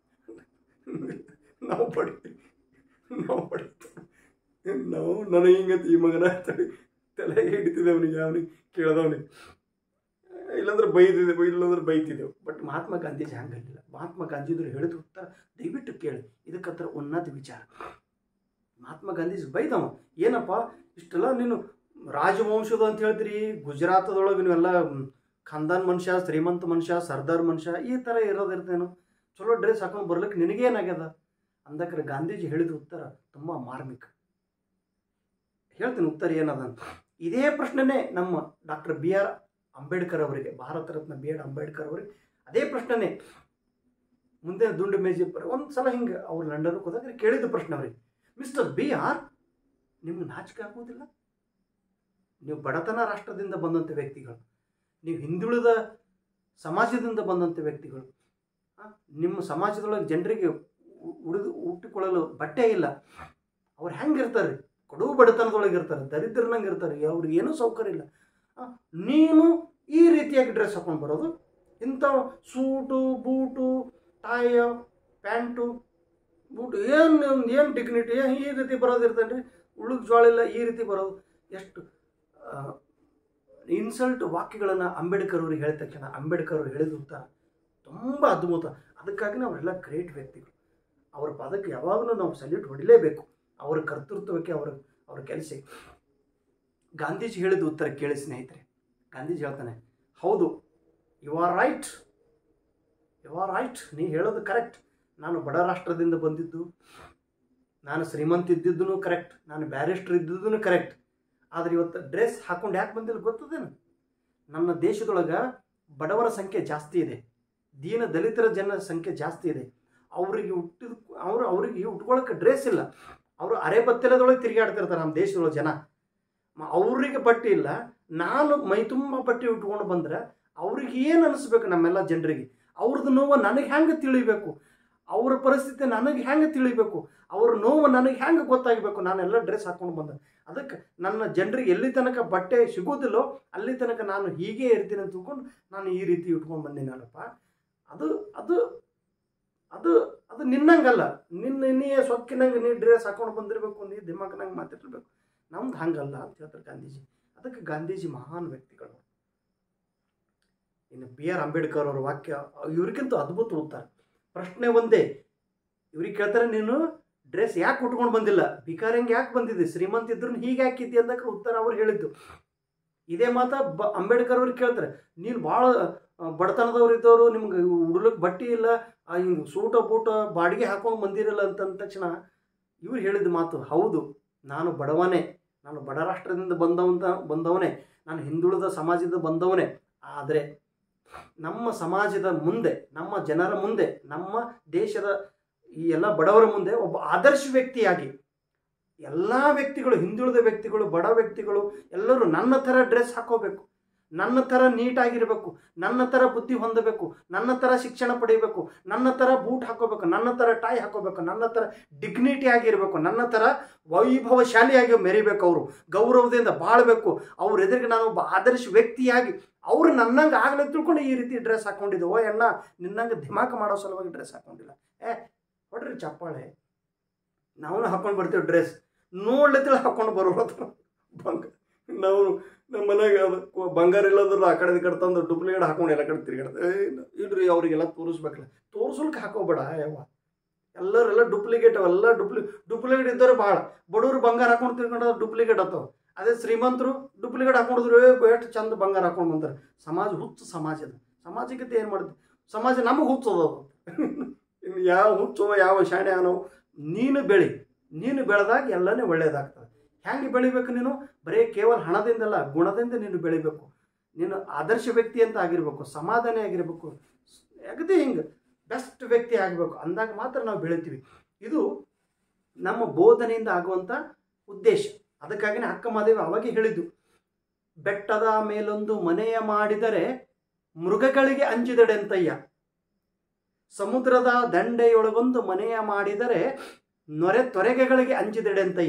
ನಾವು ಬಡಿ ನಾವು ಬಡಿತು ನಾವು ನನಗೆ ಹಿಂಗಂತ ಈ ಮಗನ ತಡಿ ತಲೆಗೆ ಹಿಡಿತಿದ್ದೆ ಅವನಿಗೆ ಅವನಿಗೆ ಕೇಳ್ದವನಿಗೆ ಇಲ್ಲಾಂದ್ರೆ ಬೈದಿದೆ ಇಲ್ಲಾಂದ್ರೆ ಬೈತಿದ್ದೆವು ಬಟ್ ಮಹಾತ್ಮ ಗಾಂಧೀಜಿ ಹಂಗಲ್ಲಿಲ್ಲ ಮಹಾತ್ಮ ಗಾಂಧೀಜಿದ್ರು ಹೇಳಿದ ಉತ್ತರ ದಯವಿಟ್ಟು ಕೇಳಿ ಇದಕ್ಕಂತರ ಉನ್ನತ ವಿಚಾರ ಮಹಾತ್ಮ ಗಾಂಧೀಜಿ ಬೈದವ ಏನಪ್ಪ ಇಷ್ಟೆಲ್ಲ ನೀನು ರಾಜವಂಶದ ಅಂತ ಹೇಳ್ತೀರಿ ಗುಜರಾತದೊಳಗೆ ನೀವೆಲ್ಲ ಮ್, ಖಾನ್ದಾನ್ ಮನುಷ್ಯ ಶ್ರೀಮಂತ ಮನುಷ್ಯ ಸರ್ದಾರ್ ಮನುಷ್ಯ ಈ ಥರ ಇರೋದಿರ್ತೇನೋ ಚಲೋ ಡ್ರೆಸ್ ಹಾಕೊಂಡು ಬರ್ಲಿಕ್ಕೆ ನಿನಗೇನಾಗ್ಯದ ಅಂದಕ್ರೆ ಗಾಂಧೀಜಿ ಹೇಳಿದ ಉತ್ತರ ತುಂಬ ಮಾರ್ಮಿಕ ಹೇಳ್ತೀನಿ ಉತ್ತರ ಏನದ ಅಂತ ಇದೇ ಪ್ರಶ್ನೆನೇ ನಮ್ಮ ಡಾಕ್ಟರ್ ಬಿ ಆರ್ ಅಂಬೇಡ್ಕರ್ ಅವರಿಗೆ ಭಾರತ ರತ್ನ ಬಿ ಆರ್ ಅಂಬೇಡ್ಕರ್ ಅವರಿಗೆ ಅದೇ ಪ್ರಶ್ನೆನೇ ಮುಂದೆ ದುಂಡು ಮೇಜಿ ಒಂದು ಸಲ ಹಿಂಗೆ ಅವ್ರು ಲಂಡನ್ಗೆ ಹೋದಾಗ ಕೇಳಿದ ಪ್ರಶ್ನೆ ಅವ್ರಿಗೆ ಮಿಸ್ಟರ್ ಬಿ ಆರ್ ನಿಮ್ಗೆ ನಾಚಿಕೆ ಆಗುವುದಿಲ್ಲ ನೀವು ಬಡತನ ರಾಷ್ಟ್ರದಿಂದ ಬಂದಂಥ ವ್ಯಕ್ತಿಗಳು ನೀವು ಹಿಂದುಳಿದ ಸಮಾಜದಿಂದ ಬಂದಂಥ ವ್ಯಕ್ತಿಗಳು ಆ, ನಿಮ್ಮ ಸಮಾಜದೊಳಗೆ ಜನರಿಗೆ ಉ- ಉಳಿದು ಹುಟ್ಟಿಕೊಳ್ಳಲು ಬಟ್ಟೆ ಇಲ್ಲ ಅವ್ರು ಹೆಂಗಿರ್ತಾರೆ ಕಡು ಬಡತನದೊಳಗೆ ಇರ್ತಾರೆ ದರಿದ್ರನಂಗೆ ಇರ್ತಾರೆ ಅವ್ರಿಗೆ ಏನೂ ಸೌಕರ್ಯ ಇಲ್ಲ ಆ, ನೀನು ಈ ರೀತಿಯಾಗಿ ಡ್ರೆಸ್ ಹಾಕೊಂಡು ಬರೋದು ಇಂಥ suit boot tie pant boot ಏನು ಏನು ಡಿಗ್ನಿಟಿ ಏನು ಈ ರೀತಿ ಬರೋದಿರ್ತೇನೆ ರೀ ಉಳುಕ್ ಜೋಳ ಇಲ್ಲ ಈ ರೀತಿ ಬರೋದು ಎಷ್ಟು ಇನ್ಸಲ್ಟ್ ವಾಕ್ಯಗಳನ್ನು ಅಂಬೇಡ್ಕರ್ ಅವ್ರಿಗೆ ಹೇಳಿದ ತಕ್ಷಣ ಅಂಬೇಡ್ಕರ್ ಅವರು ಹೇಳಿದ ಉತ್ತರ ತುಂಬ ಅದ್ಭುತ ಅದಕ್ಕಾಗಿ ಅವರೆಲ್ಲ ಗ್ರೇಟ್ ವ್ಯಕ್ತಿಗಳು ಅವರ ಪದಕ್ಕೆ ಯಾವಾಗಲೂ ನಾವು ಸಲ್ಯೂಟ್ ಹೊಡಿಲೇಬೇಕು ಅವರ ಕರ್ತೃತ್ವಕ್ಕೆ ಅವರ ಅವ್ರ ಕೆಲಸ ಗಾಂಧೀಜಿ ಹೇಳಿದ ಉತ್ತರ ಕೇಳಿ ಸ್ನೇಹಿತರೆ ಗಾಂಧೀಜಿ ಹೇಳ್ತಾನೆ ಹೌದು you are right you are right ನೀ ಹೇಳೋದು ಕರೆಕ್ಟ್ ನಾನು ಬಡ ರಾಷ್ಟ್ರದಿಂದ ಬಂದಿದ್ದು ನಾನು ಶ್ರೀಮಂತ ಇದ್ದಿದ್ದು ಕರೆಕ್ಟ್ ನಾನು ಬ್ಯಾರಿಸ್ಟರ್ ಇದ್ದಿದ್ದು ಕರೆಕ್ಟ್ ಆದರೆ ಇವತ್ತು ಡ್ರೆಸ್ ಹಾಕೊಂಡು ಯಾಕೆ ಬಂದಿಲ್ಲ ಗೊತ್ತದೇನು ನನ್ನ ದೇಶದೊಳಗೆ ಬಡವರ ಸಂಖ್ಯೆ ಜಾಸ್ತಿ ಇದೆ ದೀನ ದಲಿತರ ಜನರ ಸಂಖ್ಯೆ ಜಾಸ್ತಿ ಇದೆ ಅವರಿಗೆ ಹುಟ್ಟಿದ ಅವರು ಅವರಿಗೆ ಉಟ್ಕೊಳ್ಳೋಕೆ ಡ್ರೆಸ್ ಇಲ್ಲ ಅವರು ಅರೆ ಬತ್ತೆಲದೊಳಗೆ ತಿರುಗಾಡ್ತಿರ್ತಾರೆ ನಮ್ಮ ದೇಶದೊಳಗೆ ಜನ ಮ- ಅವ್ರಿಗೆ ಬಟ್ಟೆ ಇಲ್ಲ ನಾನು ಮೈ ತುಂಬ ಬಟ್ಟೆ ಉಟ್ಕೊಂಡು ಬಂದ್ರೆ ಅವ್ರಿಗೆ ಏನು ಅನಿಸ್ಬೇಕು ನಮ್ಮೆಲ್ಲ ಜನರಿಗೆ ಅವ್ರದ್ದು ನೋವು ನನಗೆ ಹೆಂಗೆ ತಿಳಿಬೇಕು ಅವ್ರ ಪರಿಸ್ಥಿತಿ ನನಗೆ ಹೆಂಗೆ ತಿಳಿಬೇಕು ಅವ್ರ ನೋವು ನನಗೆ ಹೆಂಗೆ ಗೊತ್ತಾಗಬೇಕು ನಾನೆಲ್ಲ ಡ್ರೆಸ್ ಹಾಕೊಂಡು ಬಂದೆ ಅದಕ್ಕೆ ನನ್ನ ಜನರಿಗೆ ಎಲ್ಲಿ ತನಕ ಬಟ್ಟೆ ಸಿಗೋದಿಲ್ಲೋ ಅಲ್ಲಿ ತನಕ ನಾನು ಹೀಗೆ ಇರ್ತೀನಿ ಅಂತ ತಿಳ್ಕೊಂಡು ನಾನು ಈ ರೀತಿ ಉಟ್ಕೊಂಡು ಬಂದಿನಲ್ಲಪ್ಪ ಅದು ಅದು ಅದು ಅದು ನಿನ್ನಂಗಲ್ಲ ನಿನ್ನ ನೀ ಸೊಕ್ಕಿನಂಗೆ ನೀ ಡ್ರೆಸ್ ಹಾಕೊಂಡು ಬಂದಿರಬೇಕು ನೀ ದಿಮಾಕ್ನಂಗೆ ಮಾತಾಡಿರ್ಬೇಕು ನಮ್ದು ಹಂಗಲ್ಲ ಅಂತ ಹೇಳ್ತಾರೆ ಗಾಂಧೀಜಿ ಅದಕ್ಕೆ ಗಾಂಧೀಜಿ ಮಹಾನ್ ವ್ಯಕ್ತಿಗಳು ಇನ್ನು ಬಿ ಆರ್ ಅಂಬೇಡ್ಕರ್ ಅವರ ವಾಕ್ಯ ಇವ್ರಿಗಿಂತ ಅದ್ಭುತ ಉತ್ತರ ಪ್ರಶ್ನೆ ಒಂದೇ ಇವ್ರಿಗೆ ಕೇಳ್ತಾರೆ ನೀನು ಡ್ರೆಸ್ ಯಾಕೆ ಉಟ್ಕೊಂಡು ಬಂದಿಲ್ಲ ಭಿಕಾರಂಗೆ ಯಾಕೆ ಬಂದಿದ್ದೆ ಶ್ರೀಮಂತ ಇದ್ರು ಹೀಗೆ ಹಾಕಿದ್ದೆ ಅಂದಕ್ಕೆ ಉತ್ತರ ಅವ್ರು ಹೇಳಿದ್ದು ಇದೇ ಮಾತ ಬ ಅಂಬೇಡ್ಕರ್ ಅವ್ರಿಗೆ ಕೇಳ್ತಾರೆ ನೀನು ಭಾಳ ಬಡತನದವ್ರು ಇದ್ದವರು ನಿಮ್ಗೆ ಉಡ್ಲಿಕ್ಕೆ ಬಟ್ಟೆ ಇಲ್ಲ ಆ ಹಿಂಗೆ ಸೂಟ ಬೂಟ ಬಾಡಿಗೆ ಹಾಕೊಂಡು ಬಂದಿರಲ್ಲ ಅಂತಂದ ತಕ್ಷಣ ಇವ್ರು ಹೇಳಿದ ಮಾತು ಹೌದು ನಾನು ಬಡವನೇ ನಾನು ಬಡ ರಾಷ್ಟ್ರದಿಂದ ಬಂದವಂತ ಬಂದವನೇ ನಾನು ಹಿಂದುಳಿದ ಸಮಾಜದಿಂದ ಬಂದವನೇ ಆದರೆ ನಮ್ಮ ಸಮಾಜದ ಮುಂದೆ ನಮ್ಮ ಜನರ ಮುಂದೆ ನಮ್ಮ ದೇಶದ ಈ ಎಲ್ಲ ಬಡವರ ಮುಂದೆ ಒಬ್ಬ ಆದರ್ಶ ವ್ಯಕ್ತಿಯಾಗಿ ಎಲ್ಲ ವ್ಯಕ್ತಿಗಳು ಹಿಂದುಳಿದ ವ್ಯಕ್ತಿಗಳು ಬಡ ವ್ಯಕ್ತಿಗಳು ಎಲ್ಲರೂ ನನ್ನ ಥರ ಡ್ರೆಸ್ ಹಾಕೋಬೇಕು ನನ್ನ ಥರ ನೀಟಾಗಿರಬೇಕು ನನ್ನ ಥರ ಬುದ್ಧಿ ಹೊಂದಬೇಕು ನನ್ನ ಥರ ಶಿಕ್ಷಣ ಪಡೆಯಬೇಕು ನನ್ನ ಥರ ಬೂಟ್ ಹಾಕೋಬೇಕು ನನ್ನ ಥರ ಟೈ ಹಾಕೋಬೇಕು ನನ್ನ ಥರ ಡಿಗ್ನಿಟಿ ಆಗಿರಬೇಕು ನನ್ನ ಥರ ವೈಭವಶಾಲಿಯಾಗಿ ಮೆರಿಬೇಕು ಅವರು ಗೌರವದಿಂದ ಬಾಳಬೇಕು ಅವ್ರ ಎದುರಿಗೆ ನಾನು ಒಬ್ಬ ಆದರ್ಶ ವ್ಯಕ್ತಿಯಾಗಿ ಅವರು ನನ್ನಂಗೆ ಆಗಲೇ ತಿಳ್ಕೊಂಡು ಈ ರೀತಿ ಡ್ರೆಸ್ ಹಾಕೊಂಡಿದ್ದು ಓ ಅಣ್ಣ ನಿನ್ನಂಗೆ ದಿಮಾಕ ಮಾಡೋ ಸಲುವಾಗಿ ಡ್ರೆಸ್ ಹಾಕೊಂಡಿಲ್ಲ ಏ ಹೊಡ್ರಿ ಚಪ್ಪಾಳೆ ನಾವು ಹಾಕೊಂಡು ಬರ್ತೀವಿ ಡ್ರೆಸ್ ನೋಡ್ಲತ್ತಿಲ್ಲ ಹಾಕೊಂಡು ಬರೋದು ಬಂಗ ನಾವು ನಮ್ಮ ಮನೆಗೆ ಅದು ಕು- ಬಂಗಾರ ಇಲ್ಲದ್ರ ಆ ಕಡೆ ಈ ಕಡೆ ತಂದು ಡೂಪ್ಲಿಕೇಟ್ ಹಾಕೊಂಡು ಎಲ್ಲ ಕಡೆ ತಿರುಗಾಡ್ತಾರೆ ಇಲ್ರಿ ಅವರಿಗೆಲ್ಲ ತೋರಿಸ್ಬೇಕಲ್ಲ ತೋರ್ಸಲ್ಕೆ ಹಾಕೋಬೇಡ ಯವ್ವ ಎಲ್ಲರೆಲ್ಲ ಡೂಪ್ಲಿಕೇಟ್ ಅವೆಲ್ಲ ಡೂಪ್ಲಿ ಡೂಪ್ಲಿಕೇಟ್ ಇದ್ದವ್ರು ಭಾಳ ಬಡವ್ರು ಬಂಗಾರ ಹಾಕೊಂಡು ತಿರ್ಕೊಂಡು ಡೂಪ್ಲಿಕೇಟ್ ಆತವ ಅದೇ ಶ್ರೀಮಂತರು ಡೂಪ್ಲಿಕೇಟ್ ಹಾಕೊಂಡಿದ್ರು ಎಷ್ಟು ಚಂದ ಬಂಗಾರ ಹಾಕೊಂಡು ಬಂತಾರೆ ಸಮಾಜ ಹುಚ್ಚು ಸಮಾಜ ಅದು ಸಮಾಜಕ್ಕೆ ಏನು ಮಾಡುತ್ತೆ ಸಮಾಜ ನಮಗೆ ಹುಚ್ಚದ ಅದು ಇನ್ನು ಯಾವ ಹುಚ್ಚೋ ಯಾವ ಶಾಣೆ ಅನ್ನೋ ನೀನು ಬೆಳಿ ನೀನು ಬೆಳೆದಾಗ ಎಲ್ಲನೇ ಒಳ್ಳೇದಾಗ್ತದೆ ಹೆಂಗೆ ಬೆಳಿಬೇಕು ನೀನು ಬರೀ ಕೇವಲ ಹಣದಿಂದಲ್ಲ ಗುಣದಿಂದ ನೀನು ಬೆಳಿಬೇಕು ನೀನು ಆದರ್ಶ ವ್ಯಕ್ತಿ ಅಂತ ಆಗಿರ್ಬೇಕು ಸಮಾಧಾನ ಆಗಿರ್ಬೇಕು ಅಗದಿ ಹಿಂಗೆ ಬೆಸ್ಟ್ ವ್ಯಕ್ತಿ ಆಗಬೇಕು ಅಂದಾಗ ಮಾತ್ರ ನಾವು ಬೆಳಿತೀವಿ ಇದು ನಮ್ಮ ಬೋಧನೆಯಿಂದ ಆಗುವಂಥ ಉದ್ದೇಶ ಅದಕ್ಕಾಗಿನೇ ಅಕ್ಕ ಮಾದೇವಿ ಅವಾಗೆ ಹೇಳಿದ್ದು ಬೆಟ್ಟದ ಮೇಲೊಂದು ಮನೆಯ ಮಾಡಿದರೆ ಮೃಗಗಳಿಗೆ ಅಂಜಿದಡೆಂತಯ್ಯ ಸಮುದ್ರದ ದಂಡೆಯೊಳಗೊಂದು ಮನೆಯ ಮಾಡಿದರೆ ನೊರೆ ತೊರೆಗೆಗಳಿಗೆ ಅಂಜಿದಡೆಂತಯ್ಯ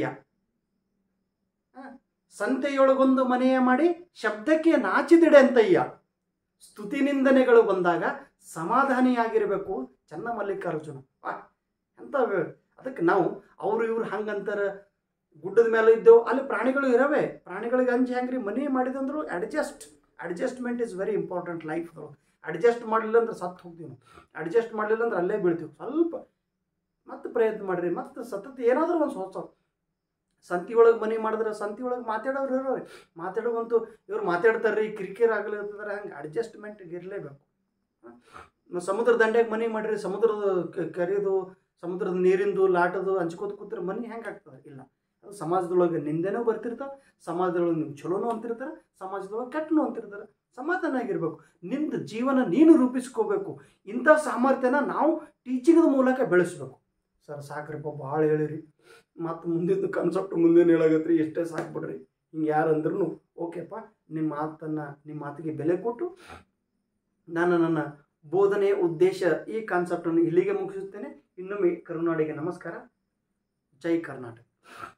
ಹ? ಸಂತೆಯೊಳಗೊಂದು ಮನೆಯ ಮಾಡಿ ಶಬ್ದಕ್ಕೆ ನಾಚಿದೆಡೆ ಅಂತಯ್ಯ ಸ್ತುತಿ ನಿಂದನೆಗಳು ಬಂದಾಗ ಸಮಾಧಾನಿಯಾಗಿರಬೇಕು ಚನ್ನ ಮಲ್ಲಿಕಾರ್ಜುನ ವಾ ಎಂತ ವ್ಯ- ಅದಕ್ಕೆ ನಾವು ಅವರು ಇವ್ರು ಹಂಗಂತಾರ ಗುಡ್ಡದ ಮೇಲೆ ಇದ್ದೆವು ಅಲ್ಲಿ ಪ್ರಾಣಿಗಳು ಇರವೆ ಪ್ರಾಣಿಗಳಿಗೆ ಅಂಜಿ ಹೆಂಗ್ರಿ ಮನೆ ಮಾಡಿದಂದ್ರು adjust adjustment is very important ಲೈಫ್ದೊಳಗೆ ಅಡ್ಜಸ್ಟ್ ಮಾಡಲಿಲ್ಲ ಅಂದ್ರೆ ಸತ್ತು ಹೋಗ್ತೀವಿ ನಾವು ಅಡ್ಜಸ್ಟ್ ಮಾಡಲಿಲ್ಲ ಅಂದ್ರೆ ಅಲ್ಲೇ ಬೀಳ್ತೀವಿ ಸ್ವಲ್ಪ ಮತ್ತೆ ಪ್ರಯತ್ನ ಮಾಡಿರಿ ಮತ್ತೆ ಸತತ ಏನಾದರೂ ಒಂದು ಹೊಸ ಸಂತಿ ಒಳಗೆ ಮನೆ ಮಾಡಿದ್ರೆ ಸಂತಿ ಒಳಗೆ ಮಾತಾಡೋರು ಇರೋರಿ ಮಾತಾಡುವಂತೂ ಇವ್ರು ಮಾತಾಡ್ತಾರೆ ರೀ ಕಿರಿಕಿರಿ ಆಗಲಿ ಅಂತಂದ್ರೆ ಹಂಗೆ ಅಡ್ಜಸ್ಟ್ಮೆಂಟ್ಗೆ ಇರಲೇಬೇಕು ಸಮುದ್ರ ದಂಡೆಗೆ ಮನೆ ಮಾಡಿರಿ ಸಮುದ್ರದ ಕ- ಕರಿದು ಸಮುದ್ರದ ನೀರಿಂದು ಲಾಟದು ಹಂಚ್ಕೋತ ಕೂತ್ರೆ ಮನೆ ಹೆಂಗೆ ಆಗ್ತದೆ ಇಲ್ಲ ಅದು ಸಮಾಜದೊಳಗೆ ನಿಂದೆನೂ ಬರ್ತಿರ್ತಾವೆ ಸಮಾಜದೊಳಗೆ ನೀವು ಚಲೋನೂ ಅಂತಿರ್ತಾರೆ ಸಮಾಜದೊಳಗೆ ಕೆಟ್ಟನೂ ಅಂತಿರ್ತಾರೆ ಸಮಾಧಾನ ಆಗಿರ್ಬೇಕು ನಿಂದು ಜೀವನ ನೀನು ರೂಪಿಸ್ಕೋಬೇಕು ಇಂಥ ಸಾಮರ್ಥ್ಯನ ನಾವು ಟೀಚಿಂಗ್ದ ಮೂಲಕ ಬೆಳೆಸ್ಬೇಕು ಸರ್ ಸಾಕ್ರಿಪ್ಪ ಭಾಳ ಹೇಳಿರಿ ಮತ್ತು ಮುಂದಿನ ಕಾನ್ಸೆಪ್ಟ್ ಮುಂದಿನ ಹೇಳಾಗತ್ರಿ ಎಷ್ಟೇ ಸಾಕ್ಬಿಡ್ರಿ ಹಿಂಗೆ ಯಾರು ಅಂದ್ರೂ ಓಕೆಪ್ಪ ನಿಮ್ಮ ಮಾತನ್ನು ನಿಮ್ಮ ಮಾತಿಗೆ ಬೆಲೆ ಕೊಟ್ಟು ನಾನು ನನ್ನ ಬೋಧನೆಯ ಉದ್ದೇಶ ಈ ಕಾನ್ಸೆಪ್ಟನ್ನು ಇಲ್ಲಿಗೆ ಮುಗಿಸುತ್ತೇನೆ ಇನ್ನೊಮ್ಮೆ ಕರುನಾಡಿಗೆ ನಮಸ್ಕಾರ ಜೈ ಕರ್ನಾಟಕ